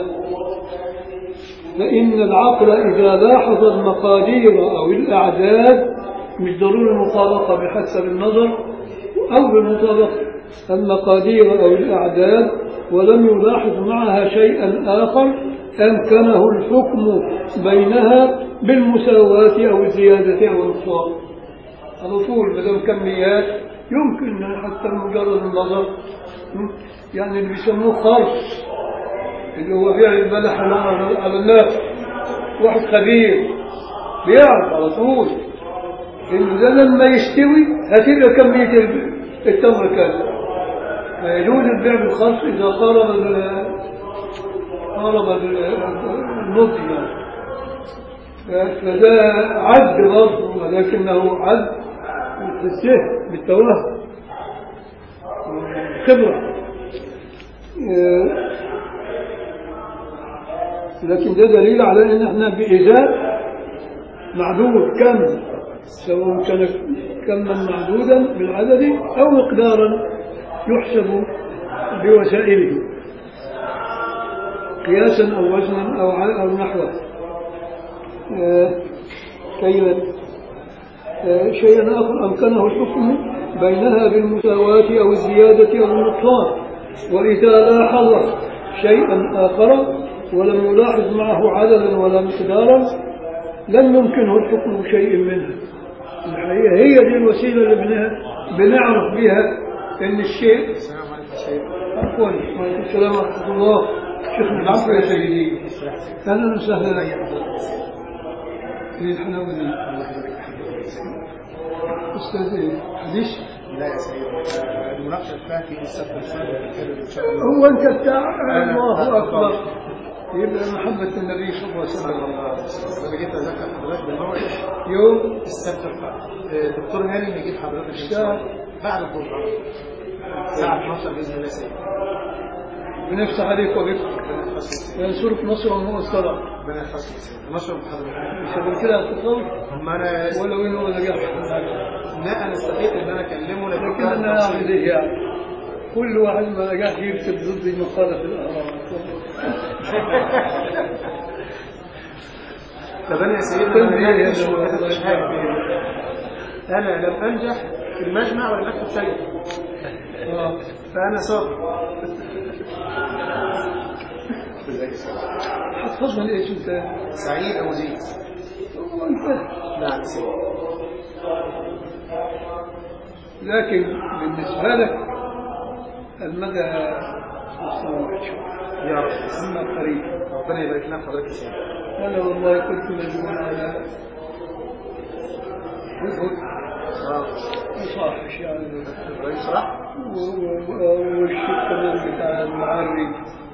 فإن العقل إذا لاحظ المقادير أو الأعداد مش ضروري المطابقة بحسب النظر أو بالمطابقة المقادير أو الأعداد ولم يلاحظ معها شيئا آخر أمكنه الحكم بينها بالمساواة أو الزيادة أو النقصان على طول ما دام كميات يمكن حتى مجرد النظر م? يعني اللي بيسموه خرص اللي هو بيع البلح على على الناس واحد خبير بيعرف على طول انه ده لما يستوي هتبقى كمية الب- التمر كذا فيجوز البيع بالخرص إذا قارب ال- قارب ال- النضج يعني ف- فده عد برضه ولكنه عد في الذهن بالتوهم خبرة آه، لكن ده دليل على ان احنا بإزاء معدود كم سواء كان كما معدودا بالعدد او مقدارا يحسب بوسائله قياسا او وزنا او ع- او نحوه آه، كيلا آه، شيئا آخر أمكنه الحكم بينها بالمساواة أو الزيادة أو النقصان وإذا لاحظ شيئا آخر ولم يلاحظ معه عددا ولا مقدارا لم يمكنه الحكم بشيء منها الحقيقة هي دي الوسيلة اللي بن- بنعرف بها أن الشيء عفوا وعليكم السلام ورحمة الله شيخنا العفو يا سيدي أهلا وسهلا في الحلاوة دي أستاذ إيه؟ حديث لا يا سيدي المناقشه فيها في السبت الفجر نتكلم ان شاء الله هو أنت بتاع الله أكبر يبقى محبة النبي صلى الله عليه صلى وسلم الله عليه وسلم انا جيت اذكر حضرتك بالموعد يوم السبت الفجر دكتور هاني بيجيب حضرتك ان شاء الله بعد الظهر الساعه 12 باذن الله سيدي بنفتح عليك وبك ربنا يحفظك يا سيدي وينصرك نصرا مؤثرا ربنا يحفظك يا سيدي نشر بحضرتك مش قبل كده هتتصور ما انا ولو إنه ما نجحش لا انا استحيت ان انا اكلمه لكن لكن أنا أعمل إيه يعني كل واحد ما نجحش يكتب ضدي مقالة في الأهرام طب انا يا سيدي كل انا إيه يا نجحتش جماعة؟ وما كتبتش حاجه انا لم انجح في المجمع ولا اكتب شيء آه. فانا صابر هتفضل إيش أنت؟ سعيد ابو زيد هو أنت نعم سيدي لكن بالنسبة لك المدى مستوى يا رب أما قريب ربنا يبارك لنا في حضرتك يا سيدي أنا والله كنت مجنون على وجهك اه مصاحش يعني ابراهيم صلاح و- و- والشق كمان بتاع المعري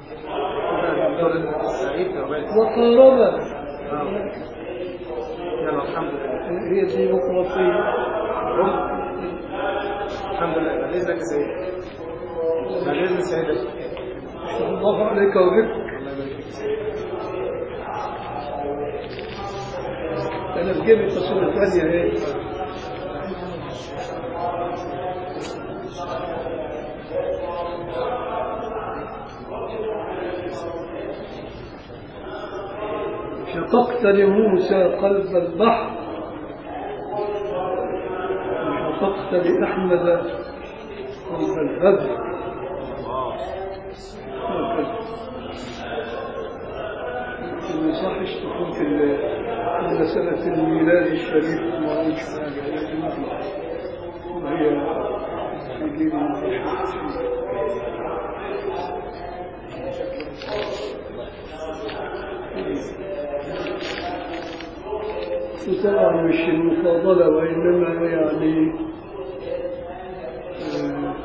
دكتور سعيد ربنا وقارب آه. يلا الحمد لله هي الديمقراطية هم الحمد لله بعد اذنك يا سيدي بعد اذن السيدة الله عليك وبك الله يبارك فيك يا سيدي أنا في جيبي تصوير ثانية هيك شققت لموسى قلب البحر وشققت لأحمد قلب البدر هكذا. ما يصحش تكون في ال- في مسألة الميلاد الشريف ما عندش حاجة لازم نطلع وهي في دين المشرك وطبعا مش المفاضلة وإنما يعني آه،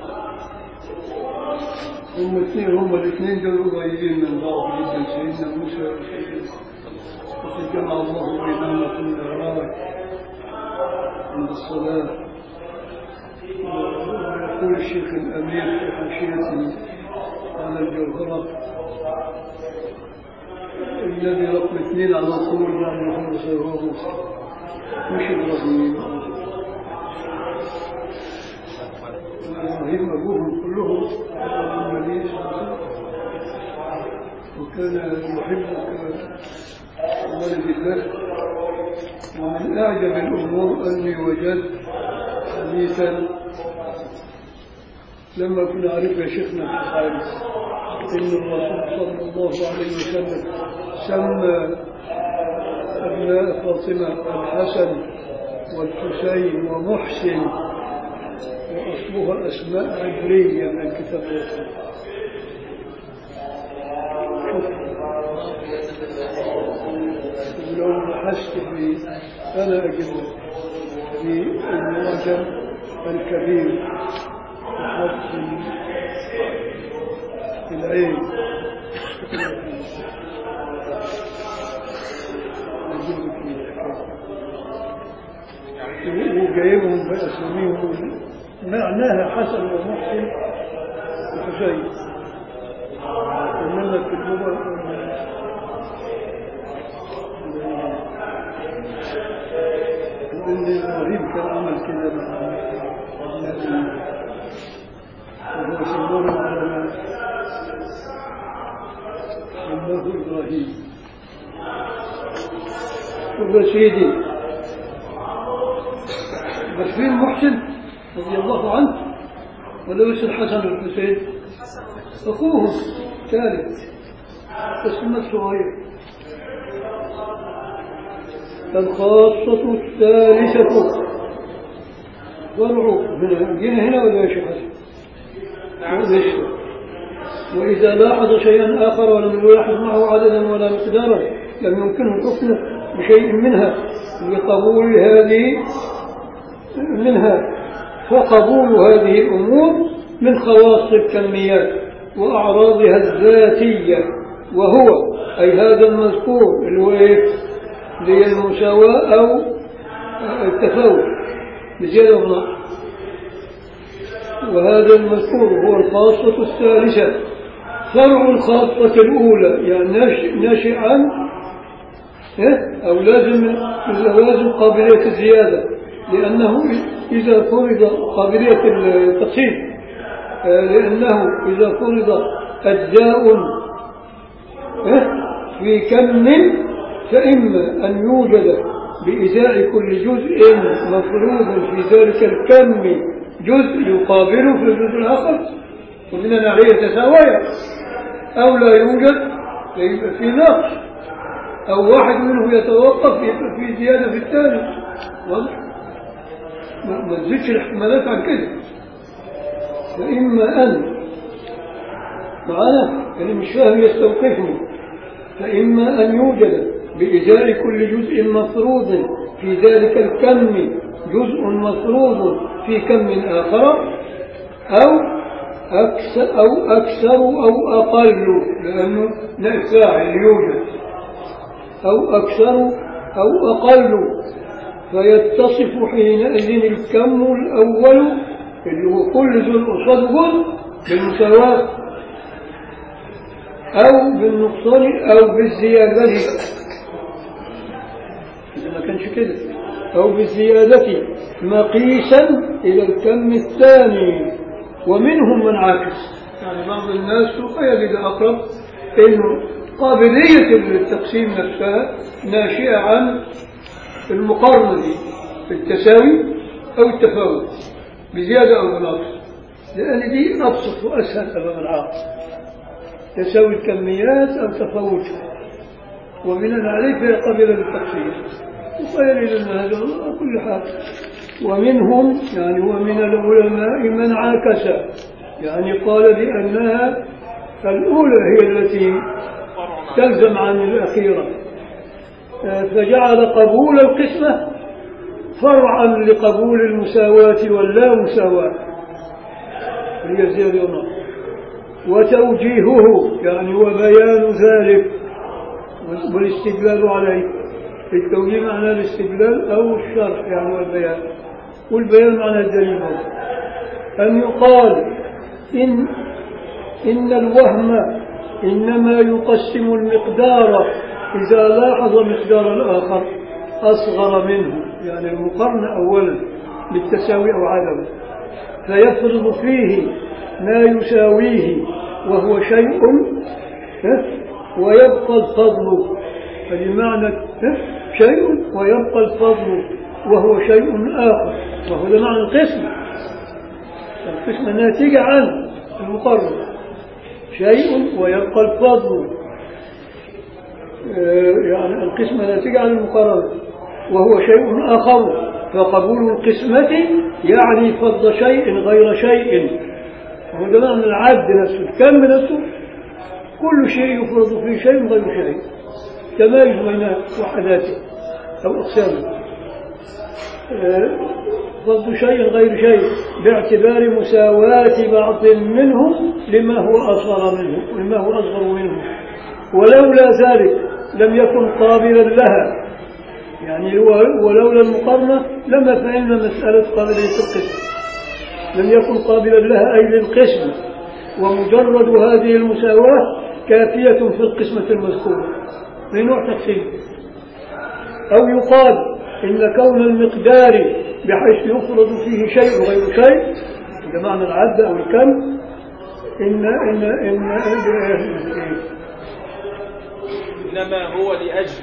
هم الاثنين هم الاثنين دول قريبين من بعض جدا سيدنا موسى وسيدنا وقد جمع الله بينهما في المعراج عند الصلاة ويقول الشيخ الأمير في حاشيته على الجوهرة الذي رقم اثنين على طول يعني محمد صلى الله عليه وسلم مش إبراهيم إبراهيم أبوهم كلهم النبي صلى الله عليه وسلم وكان يحبك ولد الله ومن أعجب الأمور أني وجدت حديثا لما كنا عارف يا شيخنا في الحارس إن الرسول صلى الله عليه وسلم سمى أبناء فاطمة الحسن والحسين ومحسن وأصلها أسماء عبرية من الكتاب الرسول ولو بحثت في أنا أجد في المعجم الكبير بحث في العين وجايبهم بأساميهم معناها حسن ومحسن وحسين إنما في اللغة وإن إبراهيم كان عمل كده مع الناس وهو سموه العلماء سماه إبراهيم ويا سيدي بس فين محسن رضي الله عنه ولا بس الحسن والحسين أخوهم ثالث بس ما صغير الخاصة الثالثة فرع هنا جينا هنا ولا يا شيخ حسن؟ ليش؟ وإذا لاحظ شيئا آخر ولم يلاحظ معه عددا ولا مقدارا لم يمكنه الحكم بشيء منها لقبول هذه منها فقبول هذه الأمور من خواص الكميات وأعراضها الذاتية وهو أي هذا المذكور اللي هو إيه؟ اللي هي المساواة أو التفاوت بزيادة ونقص وهذا المذكور هو الخاصة الثالثة فرع الخاصة الأولى يعني ناشئ, ناشئ عن إيه؟ أو لازم من لوازم قابلية الزيادة لأنه إذا فرض قابلية التقسيم آه، لأنه إذا فرض أجزاء إيه؟ في كم فإما أن يوجد بإزاء كل جزء مفروض في ذلك الكم جزء يقابله في الجزء الآخر كلنا نعريه تساوية أو لا يوجد فيبقى في نقص أو واحد منه يتوقف يبقى في زيادة في الثاني واضح؟ ما ما تزيدش الاحتمالات عن كده فإما أن معنا اللي مش فاهم يستوقفني فإما أن يوجد بإزاء كل جزء مفروض في ذلك الكم جزء مفروض في كم آخر أو أكثر أو أكثر أو أقل لأنه لا فاعل يوجد أو أكثر أو أقل فيتصف حينئذ الكم الأول اللي هو كل جزء قصاد جزء بالمساواة أو بالنقصان أو بالزيادة إذا ما كانش كده أو بالزيادة مقيسا إلى الكم الثاني ومنهم من عاكس يعني بعض الناس يجد أقرب إنه قابلية التقسيم نفسها ناشئة عن المقارنة دي التساوي أو التفاوت بزيادة أو بنقص لأن دي أبسط وأسهل أمام العاقل تساوي الكميات أو تفاوتها وبناء عليه فهي قابلة للتقسيم وقيل لنا هذا على كل حال ومنهم يعني ومن العلماء من عاكس يعني قال بأنها الأولى هي التي تلزم عن الأخيرة آه، فجعل قبول القسمة فرعا لقبول المساواة واللا مساواة هي زيادة ونقص وتوجيهه يعني وبيان ذلك والاستدلال عليه التوجيه معنى الاستدلال أو الشرح يعني والبيان والبيان معنى الدليل برضه. أن يقال إن إن الوهم إنما يقسم المقدار إذا لاحظ مقدار الآخر أصغر منه يعني المقارنة أولا بالتساوي أو عدمه فيفرض فيه ما يساويه وهو شيء ها، ويبقى الفضل فبمعنى ها، شيء ويبقى الفضل وهو شيء آخر وهو ده معنى القسم القسمة ناتجة عن المقرر شيء ويبقى الفضل آه، يعني القسمة ناتجة عن المقرر وهو شيء آخر فقبول القسمة يعني فضل شيء غير شيء وهو ده معنى العد نفسه الكم نفسه كل شيء يفرض فيه شيء غير شيء تمايز بين وحداته أو أقسامه آه، فضل شيء غير شيء باعتبار مساواة بعض منهم لما هو أصغر منه لما هو أصغر منه ولولا ذلك لم يكن قابلا لها يعني هو- ولولا المقارنة لما فهمنا مسألة قابلية القسم لم يكن قابلا لها أي للقسم ومجرد هذه المساواة كافية في القسمة المذكورة من نوع تقسيم أو يقال إن كون المقدار بحيث يفرض فيه شيء غير شيء هذا معنى العد أو الكم إن إن إن, إن إنما هو لأجل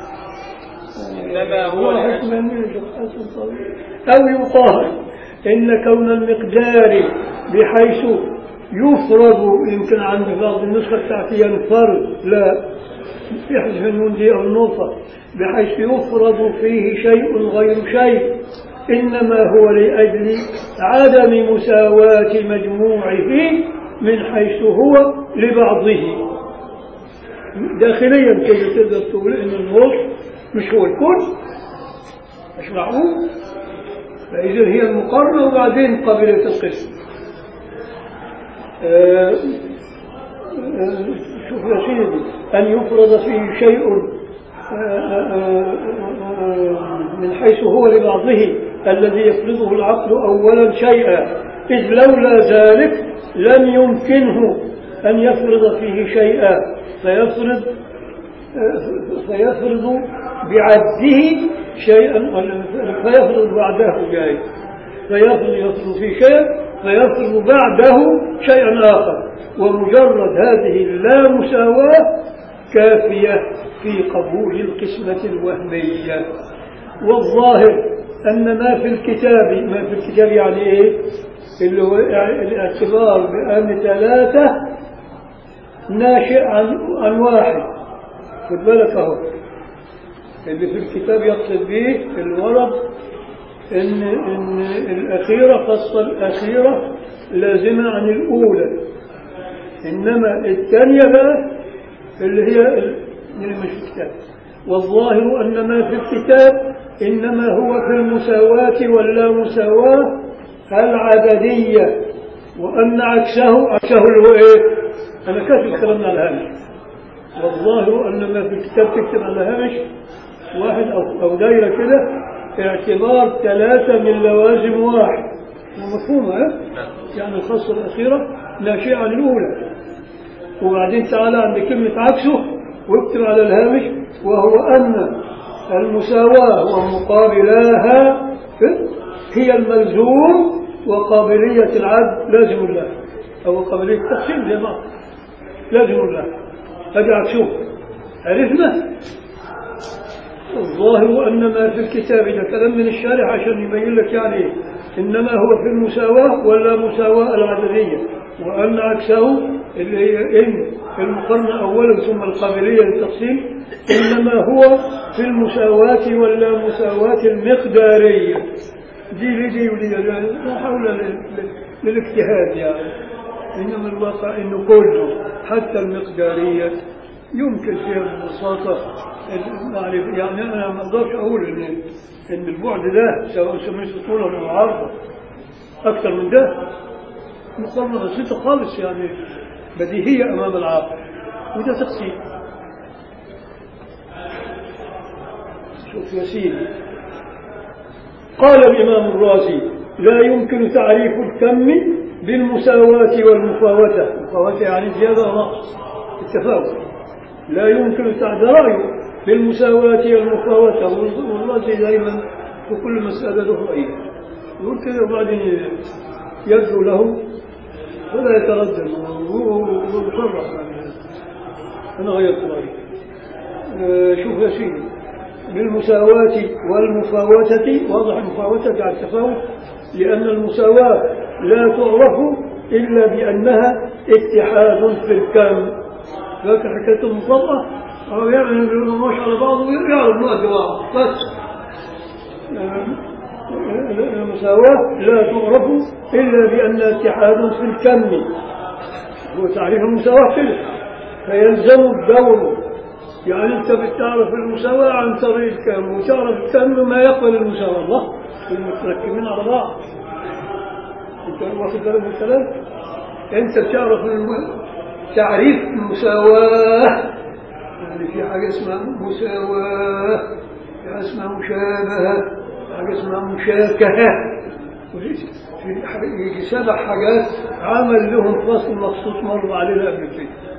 إنما هو واحد لأجل من شخص طويل. أو يقال إن كون المقدار بحيث يفرض يمكن عند بعض النسخة بتاعتي ينفرد لا يحذف النون دي أو النقطة بحيث يفرض فيه شيء غير شيء إنما هو لأجل عدم مساواة مجموعه من حيث هو لبعضه داخليا كده تقدر تقول ان النص مش هو الكل مش معقول فإذا هي المقارنة وبعدين قابلة القسم آه، آه، شوف يا سيدي أن يفرض فيه شيء آه، آه، آه، من حيث هو لبعضه الذي يفرضه العقل أولا شيئا إذ لولا ذلك لم يمكنه أن يفرض فيه شيئا فيفرض فيفرض بعده شيئا ولا فيفرض بعده جاي فيفرض يفرض في شيء فيفرض بعده شيئا آخر ومجرد هذه اللامساواة كافية في قبول القسمة الوهمية والظاهر أن ما في الكتاب ما في الكتاب يعني إيه اللي هو الاعتبار بأن ثلاثة ناشئ عن عن واحد خد بالك اهو اللي في الكتاب يقصد به في الورد ان ان الاخيره خاصه الاخيره لازمه عن الاولى انما الثانيه بقى اللي هي ال- اللي مش في الكتاب والظاهر ان ما في الكتاب انما هو في المساواه واللا مساواه العدديه وان عكسه عكسه اللي هو ايه انا كاتب كلامنا على الهامش والظاهر أن ما في الكتاب تكتب على هامش واحد أو, أو دايرة كده اعتبار ثلاثة من لوازم واحد مفهومة ها؟ يعني الخاصة الأخيرة ناشئة عن الأولى وبعدين تعالى عند كلمة عكسه واكتب على الهامش وهو أن المساواة ومقابلاها هي الملزوم وقابلية العدل لازم الله أو قابلية التقسيم زي ما لازم الله أجعل شوف عرفنا الظاهر أن ما في الكتاب ده كلام من الشارح عشان يبين لك يعني إنما هو في المساواة ولا مساواة العددية وأن عكسه اللي هي إن المقارنة أولا ثم القابلية للتقسيم إنما هو في المساواة ولا مساواة المقدارية دي لدي ولدي لا حول لل- لل- للاجتهاد يعني إنما الواقع إنه كله حتى المقدارية يمكن فيها ببساطة المعرفة يعني أنا ما أقدرش أقول إن إن البعد ده سواء سميته طولا أو عرضا أكثر من ده مقارنة بسيطة خالص يعني بديهية أمام العاقل وده تقسيم شوف يا سيدي قال الإمام الرازي لا يمكن تعريف الكم بالمساواة والمفاوتة المفاوتة يعني زيادة ونقص التفاوت لا يمكن تعريف بالمساواة والمفاوتة والرازي دائما في كل مسألة له رأي يقول كذا وبعدين يدعو له ولا يتردد ويصرح أنا غيرت رأيي آه، شوف يا سيدي بالمساواة والمفاوتة واضح المفاوتة على التفاوت لأن المساواة لا تعرف إلا بأنها اتحاد في الكم لكن حكاية المفاوة هو يعمل الرموش على بعض ويعرف ما بعض بس آه، المساواة لا تعرف إلا بأنها اتحاد في الكم هو تعريف المساواة كده فيلزم الدور يعني انت بتعرف المساواة عن طريق الكم وتعرف الكم ما يقبل المساواة الله المتركبين على بعض انت واخد بالك من الكلام انت بتعرف الم- تعريف المساواة يعني في حاجة اسمها مساواة في حاجة اسمها مشابهة في حاجة اسمها مشاكهة وفي- في حاجة- يجي سبع حاجات عمل لهم فصل مخصوص مر علينا قبل كده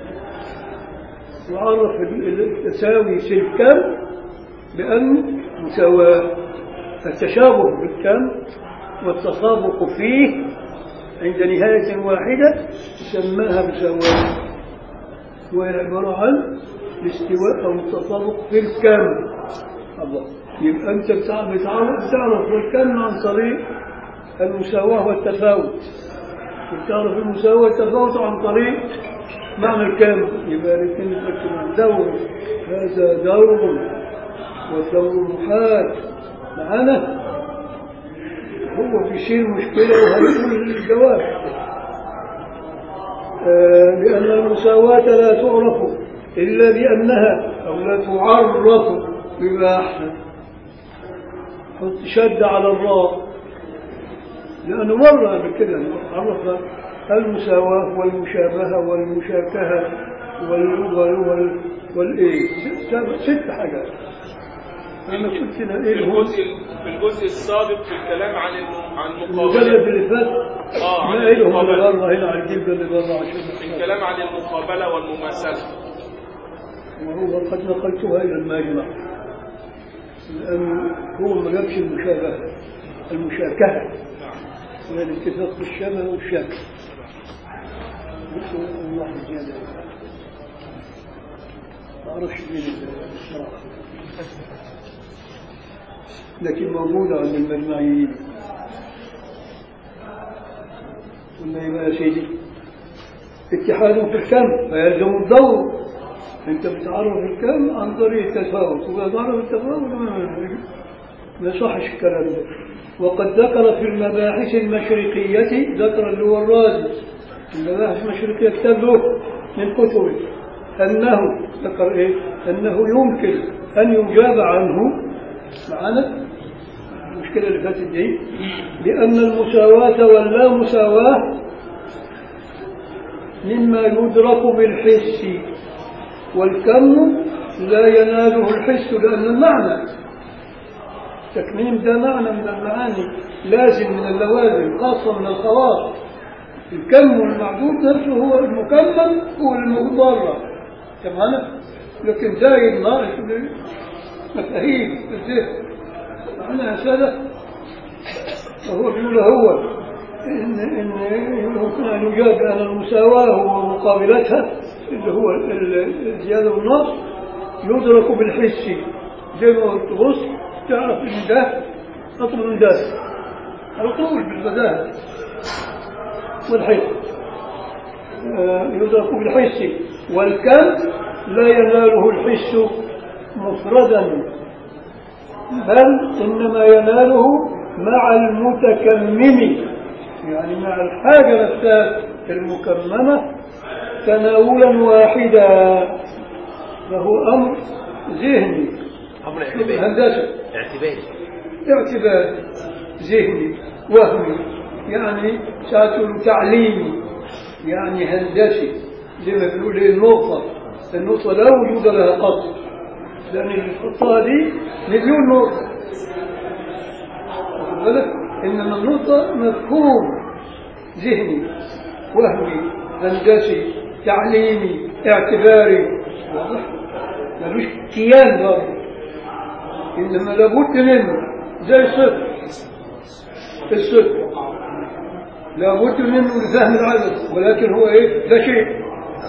وعرف ال- ال- التساوي في الكم بأن مساواة التشابه بالكم والتطابق فيه عند نهاية واحدة سماها مساواة وهي عبارة عن الاستواء أو التطابق في الكم الله يبقى أنت بتع- بتعرف بتعرف الكم عن طريق المساواة والتفاوت بتعرف المساواة والتفاوت عن طريق معنى الكم يبقى الاثنين يتركب عن دور هذا دور والدور محال معانا هو بيصير مشكلة وهيقول الجواب آه، لأن المساواة لا تعرف إلا بأنها أو لا تعرف بما أحسن حط شد على الراء لأنه مرة قبل كده عرف المساواة والمشابهة والمشاكهة وال وال وال والإيه ست, ست حاجات أنا شفت هنا في إيه هو الجزء في الجزء السابق في الكلام عن الم- عن المجلد المقابلة اللي فات اه عن ما إيه هو اللي المقابلة بره هنا على الجلد اللي بره عشان الكلام عن المقابلة والمماثلة وهو قد نقلتها إلى المجمع لأن هو ما جابش المشابهة المشاكهة وهي الاتفاق بالشبه والشاكه الله زيادة ما أعرفش مين الصراحة لكن موجودة عند المجمعيين قلنا يبقى يا سيدي اتحاد في الكم فيلزم الدور انت بتعرف الكم عن طريق التفاوت وبتعرف التفاوت ما- ما يصحش الكلام ده وقد ذكر في المباحث المشرقية ذكر اللي هو الرازي المباحث المشرقية كتاب له من كتبه أنه ذكر إيه؟ أنه يمكن أن يجاب عنه معنا المشكلة اللي فاتت دي بأن المساواة واللا مساواة مما يدرك بالحس والكم لا يناله الحس لأن المعنى التكميم ده معنى من المعاني لازم من اللوازم خاصة من الخواص الكم والمعدود نفسه هو المكمل هو المضارة تمام لكن زايد ناقص مفاهيم في الذهن معناها سلف وهو بيقول هو إن إن يمكن أن يجاب أن المساواة ومقابلتها اللي هو ال- الزيادة والنقص يدرك بالحس زي ما قلت بص تعرف إن ده أطول من ده على طول بالبداهة والحس آه، يدرك بالحس والكم لا يناله الحس مفردا بل إنما يناله مع المتكمم يعني مع الحاجة نفسها المكممة تناولا واحدا فهو أمر ذهني امر اعتباري هندسة اعتباري اعتبار ذهني وهمي يعني ساتر تعليمي يعني هندسي زي ما بيقول إيه النقطة النقطة لا وجود لها قط لأن الخطة دي مليون نقطة واخد بالك؟ إنما النقطة مفهوم ذهني وهمي هندسي تعليمي اعتباري واضح؟ ملوش كيان برضه إنما لابد منه زي الصفر الصفر لابد منه لفهم العدد ولكن هو ايه ده شيء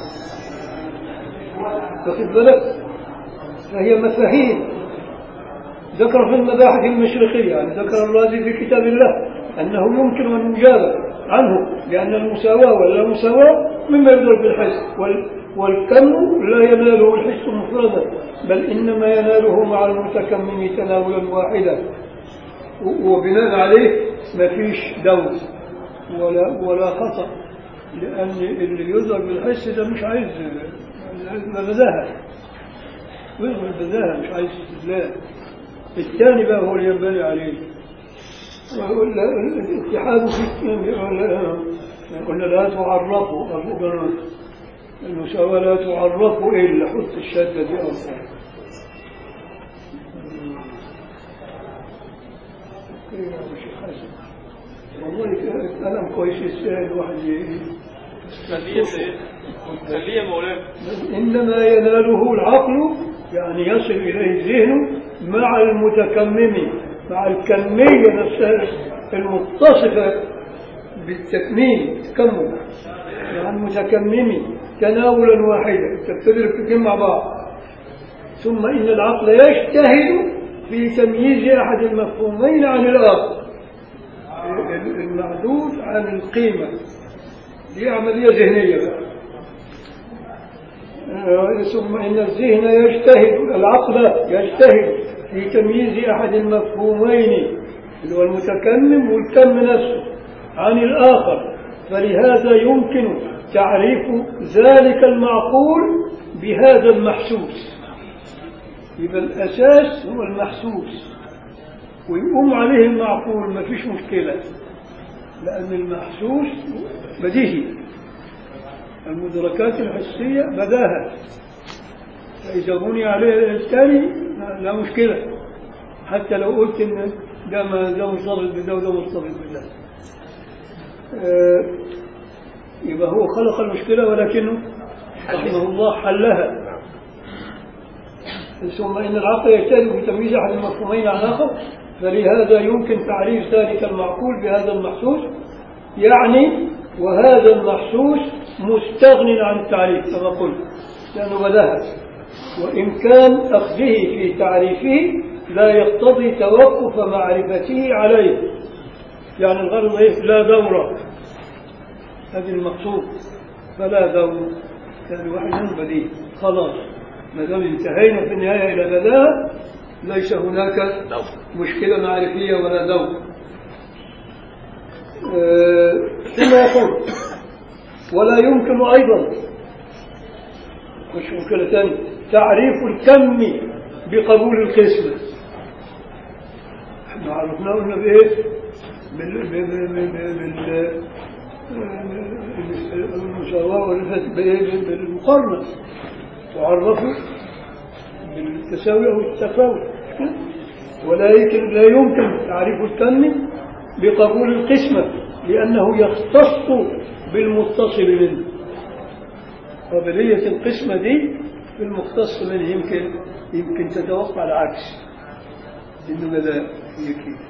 واخد بالك فهي مفاهيم ذكر في المباحث المشرقية يعني ذكر الرازي في كتاب الله أنه يمكن أن يجاب عنه لأن المساواة ولا مساواة مما يدرك بالحس وال والكم لا يناله الحس مفردا بل إنما يناله مع المتكمم تناولا واحدا و- وبناء عليه ما فيش دور ولا ولا خطأ لأن اللي يدرك بالحس ده مش عايز عايز بداهة يدرك بالبداهة مش عايز استدلال الثاني بقى هو اللي ينبني عليه ولا الاتحاد في قلنا لا تعرفوا المساواة لا تعرف إلا حط الشدة دي أصلا والله كلام كويس يستاهل الواحد ي- خليه يا سيد خليه يا مولانا إنما يناله العقل يعني يصل إليه الذهن مع المتكمم مع الكمية نفسها المتصفة بالتكميم التكمل مع المتكمم تناولا واحدا تبتدر الاثنين مع بعض ثم إن العقل يجتهد في تمييز أحد المفهومين عن الآخر المعدود عن القيمة دي عملية ذهنية بقى آه، ثم إن الذهن يجتهد العقل يجتهد في تمييز أحد المفهومين اللي هو المتكلم والكم نفسه عن الآخر فلهذا يمكن تعريف ذلك المعقول بهذا المحسوس يبقى الأساس هو المحسوس ويقوم عليه المعقول ما فيش مشكلة لأن المحسوس بديهي المدركات الحسية بداهة فإذا بني عليه الثاني لا- لا مشكلة حتى لو قلت إن ده ما ده مرتبط بده وده مرتبط بده آه، يبقى هو خلق المشكلة ولكنه رحمه الله حلها ثم إن العقل يجتهد في تمييز أحد المفهومين عن الآخر فلهذا يمكن تعريف ذلك المعقول بهذا المحسوس يعني وهذا المحسوس مستغن عن التعريف كما قلت لأنه بداهة وإن كان أخذه في تعريفه لا يقتضي توقف معرفته عليه يعني الغرض إيه؟ لا دورة هذه المقصود فلا دور يعني واحد بديل خلاص ما دام انتهينا في النهاية إلى بداهة ليس هناك دور مشكلة معرفية ولا دور آه، ثم يقول ولا يمكن أيضا مش مشكلة ثانية تعريف الكم بقبول القسمة احنا عرفنا قلنا بإيه بال بال بال بال المساواة والفت بإيه بالمقارنة وعرفوا بالتساوي أو التفاوت ولكن لا يمكن تعريف الكم بقبول القسمة لأنه يختص بالمتصل منه قابلية القسمة دي بالمختص منه يمكن يمكن تتوقع العكس إنما لا هي كده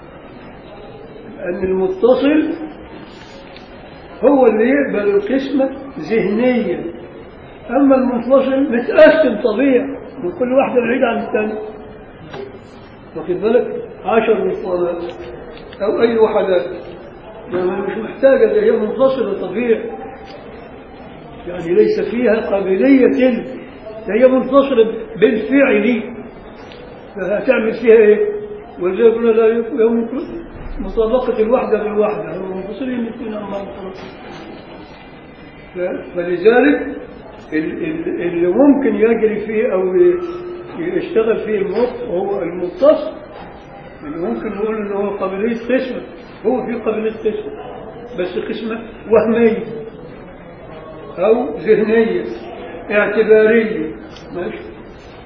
لأن المتصل هو اللي يقبل القسمة ذهنيا أما المنفصل متقسم طبيعي وكل واحدة بعيدة عن الثانية واخد بالك عشر مفردات أو أي وحدات يعني مش محتاجة ده هي منفصلة طبيعي يعني ليس فيها قابلية ده هي منفصلة بالفعل فهتعمل فيها ايه ولذلك قلنا لا يمكن مطابقة الوحدة بالوحدة هم منفصلين الاثنين عن بعض ف- فلذلك ال- ال- اللي ممكن يجري فيه أو ي- يشتغل فيه المخ هو المتصل اللي ممكن نقول إن هو قابلية قسمة هو في قابلية قسمة بس قسمة وهمية أو ذهنية اعتبارية ماشي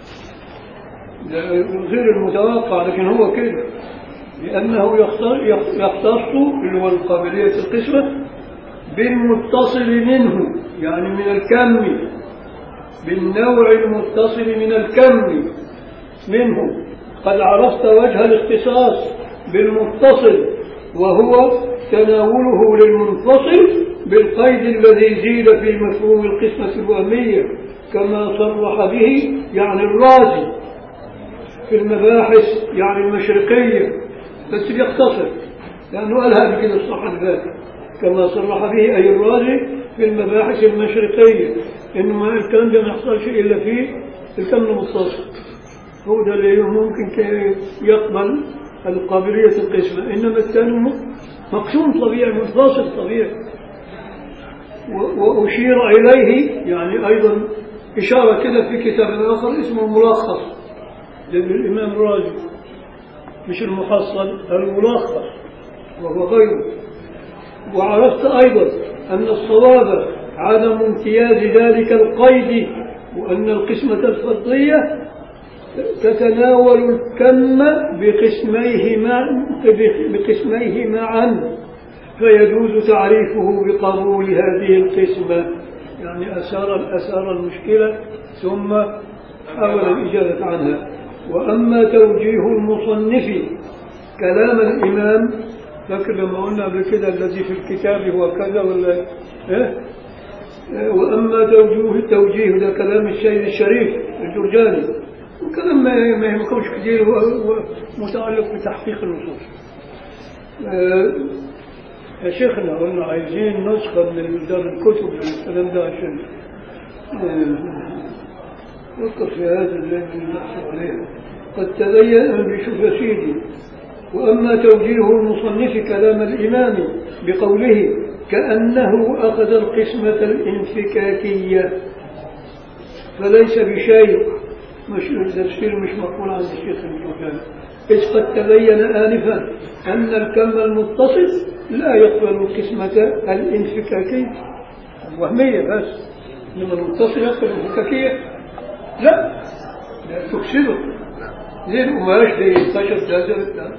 ده غير المتوقع لكن هو كده لأنه يختص يختص اللي هو القابلية القسمة بالمتصل منه يعني من الكم بالنوع المتصل من الكم منه قد عرفت وجه الاختصاص بالمتصل وهو تناوله للمنفصل بالقيد الذي زيد في مفهوم القسمة الوهمية كما صرح به يعني الرازي في المباحث يعني المشرقية بس بيختصر لأنه قالها قبل كده الصح الفاتح كما صرح به أي الرازي في المباحث المشرقية إنه ما الكلام ده ما يحصلش إلا في الكم المتصل هو ده اللي ممكن كي يقبل القابلية القسمة إنما الثاني مقسوم طبيعي منفصل طبيعي و- وأشير إليه يعني أيضا إشارة كده في كتاب آخر اسمه الملخص للإمام الرازي مش المحصل الملخص وهو غيره وعرفت أيضا أن الصواب عدم امتياز ذلك القيد وأن القسمة الفردية تتناول الكم بقسميه معا بقسميه معا فيجوز تعريفه بقبول هذه القسمة يعني أثار أثار المشكلة ثم حاول الإجابة عنها وأما توجيه المصنف كلام الإمام فاكر لما قلنا قبل كده الذي في الكتاب هو كذا ولا إيه؟ إيه، وأما توجيه توجيه ده كلام السيد الشريف الجرجاني وكلام ما ما يهمكمش كثير هو هو متعلق بتحقيق النصوص آه، يا شيخنا قلنا عايزين نسخة من دار الكتب الكلام ده عشان آه، فكر في هذا الذي نحصل عليه قد تبين أن بشوف يا سيدي وأما توجيه المصنف كلام الإمام بقوله كأنه أخذ القسمة الانفكاكية فليس بشيء مش التفسير مش مقبول عند الشيخ الجوجاني إذ قد تبين آنفا أن الكم المتصل لا يقبل القسمة الانفكاكية الوهمية بس إنما المتصل يقبل الانفكاكية لا لا تفسده زي القماش زي الخشب ده زي ده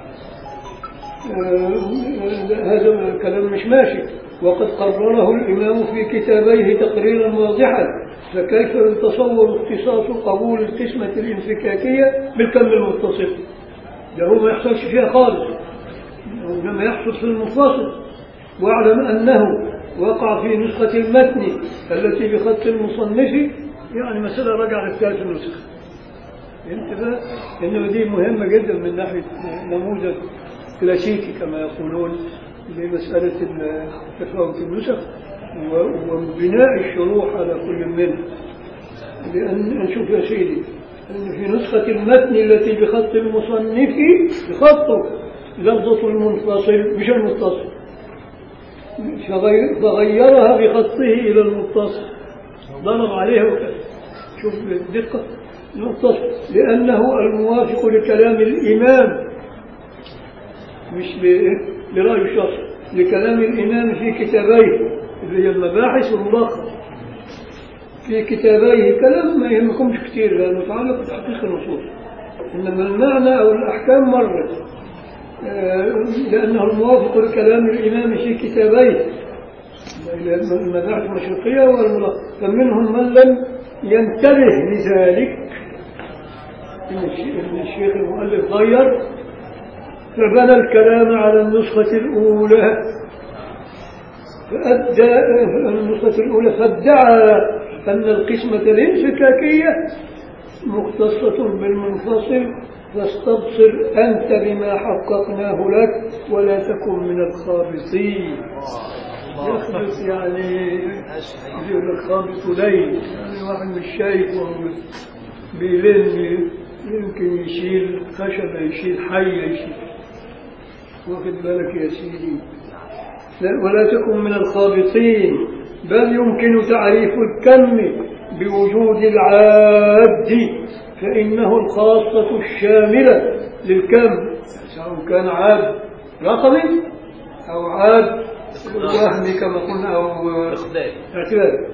آه، هذا الكلام مش ماشي وقد قرره الإمام في كتابيه تقريرا واضحا فكيف يتصور اختصاص قبول القسمة الانفكاكية بالكم المتصل ده هو ما يحصلش فيها خالص وإنما يحصل في المنفصل واعلم أنه وقع في نسخة المتن التي بخط المصنف يعني مسألة رجع للثالث النسخة انتبه انه دي مهمة جدا من ناحية نموذج كلاسيكي كما يقولون لمسألة تفاوت النسخ و- وبناء الشروح على كل منه لأن نشوف يا سيدي أن في نسخة المتن التي بخط المصنف بخطه لفظة المنفصل مش المتصل فغي- فغيرها بخطه إلى المتصل ضرب عليها وكذا شوف الدقة المتصل لأنه الموافق لكلام الإمام مش ل- لرأي الشخص لكلام الإمام في كتابيه اللي هي المباحث والملخص في كتابيه كلام ما يهمكمش كثير لأنه يتعلق بتحقيق النصوص إنما المعنى أو الأحكام مرت آه، لأنه الموافق لكلام الإمام في كتابيه المباحث المشرقية والملخص فمنهم من لم ينتبه لذلك إن الشيخ إن الشيخ المؤلف غير فبنى الكلام على النسخة الأولى فأدى النسخة الأولى فادعى أن القسمة الانفكاكية مختصة بالمنفصل فاستبصر أنت بما حققناه لك ولا تكن من الخابطين يخبط يعني يقول لك خابط ليل يعني واحد مش شايف وهو بيلم يمكن يشيل خشبة يشيل حية يشيل واخد بالك يا سيدي لا ولا تكن من الخابطين بل يمكن تعريف الكم بوجود العاد فإنه الخاصة الشاملة للكم سواء كان عاد رقمي أو عاد وهمي كما قلنا أو إخداعي اعتبار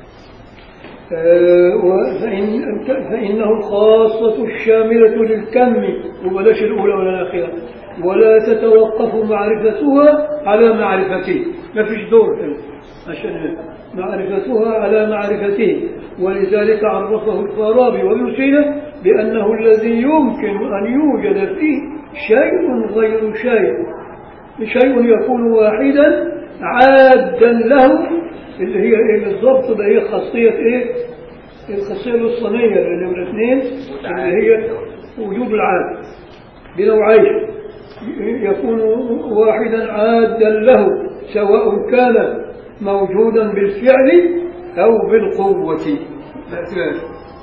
آه، و- فإن فإنه الخاصة الشاملة للكم وبلاش الأولى ولا الأخيرة ولا تتوقف معرفتها على معرفته ما فيش دور هنا عشان معرفتها على معرفته ولذلك عرفه الفارابي وابن سينا بأنه الذي يمكن أن يوجد فيه شيء غير شيء شيء يكون واحدا عادا له اللي هي ايه بالضبط ده هي خاصية ايه الخاصية الوسطانية اللي نمرة اثنين اللي هي وجود العاد بنوعين يكون واحدا عادا له سواء كان موجودا بالفعل أو بالقوة الاعتبار.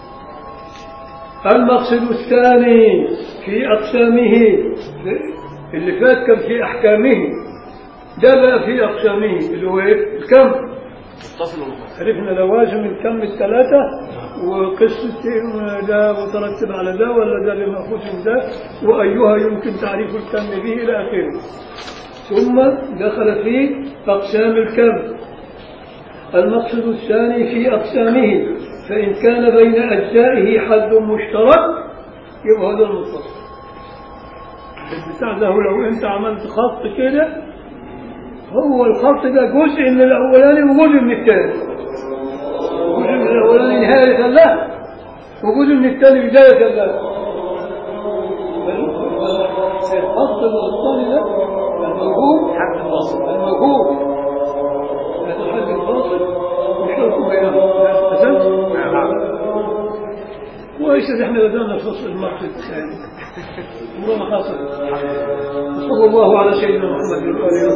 المقصد الثاني في أقسامه اللي فات كان في أحكامه ده بقى في أقسامه اللي هو إيه؟ الكم متصل ومنفصل عرفنا لوازم الكم الثلاثة وقصة إيه ده مترتب على ده ولا ده اللي مأخوذ من ده وأيها يمكن تعريف الكم به إلى آخره ثم دخل في أقسام الكم المقصد الثاني في أقسامه فإن كان بين أجزائه حد مشترك يبقى هذا المتصل البتاع ده لو أنت عملت خط كده هو الخط ده جزء من الأولاني وجزء من الثاني جزء من الأولاني نهاية له وجزء من الثاني بداية له الخط الوسطاني ده الموجود حد الفاصل الموجود هذا الحد الفاصل مشترك بينهم أساس نعم وإيش احنا بدأنا فصل المقصد الثاني وما حصل صلى الله على سيدنا محمد وآله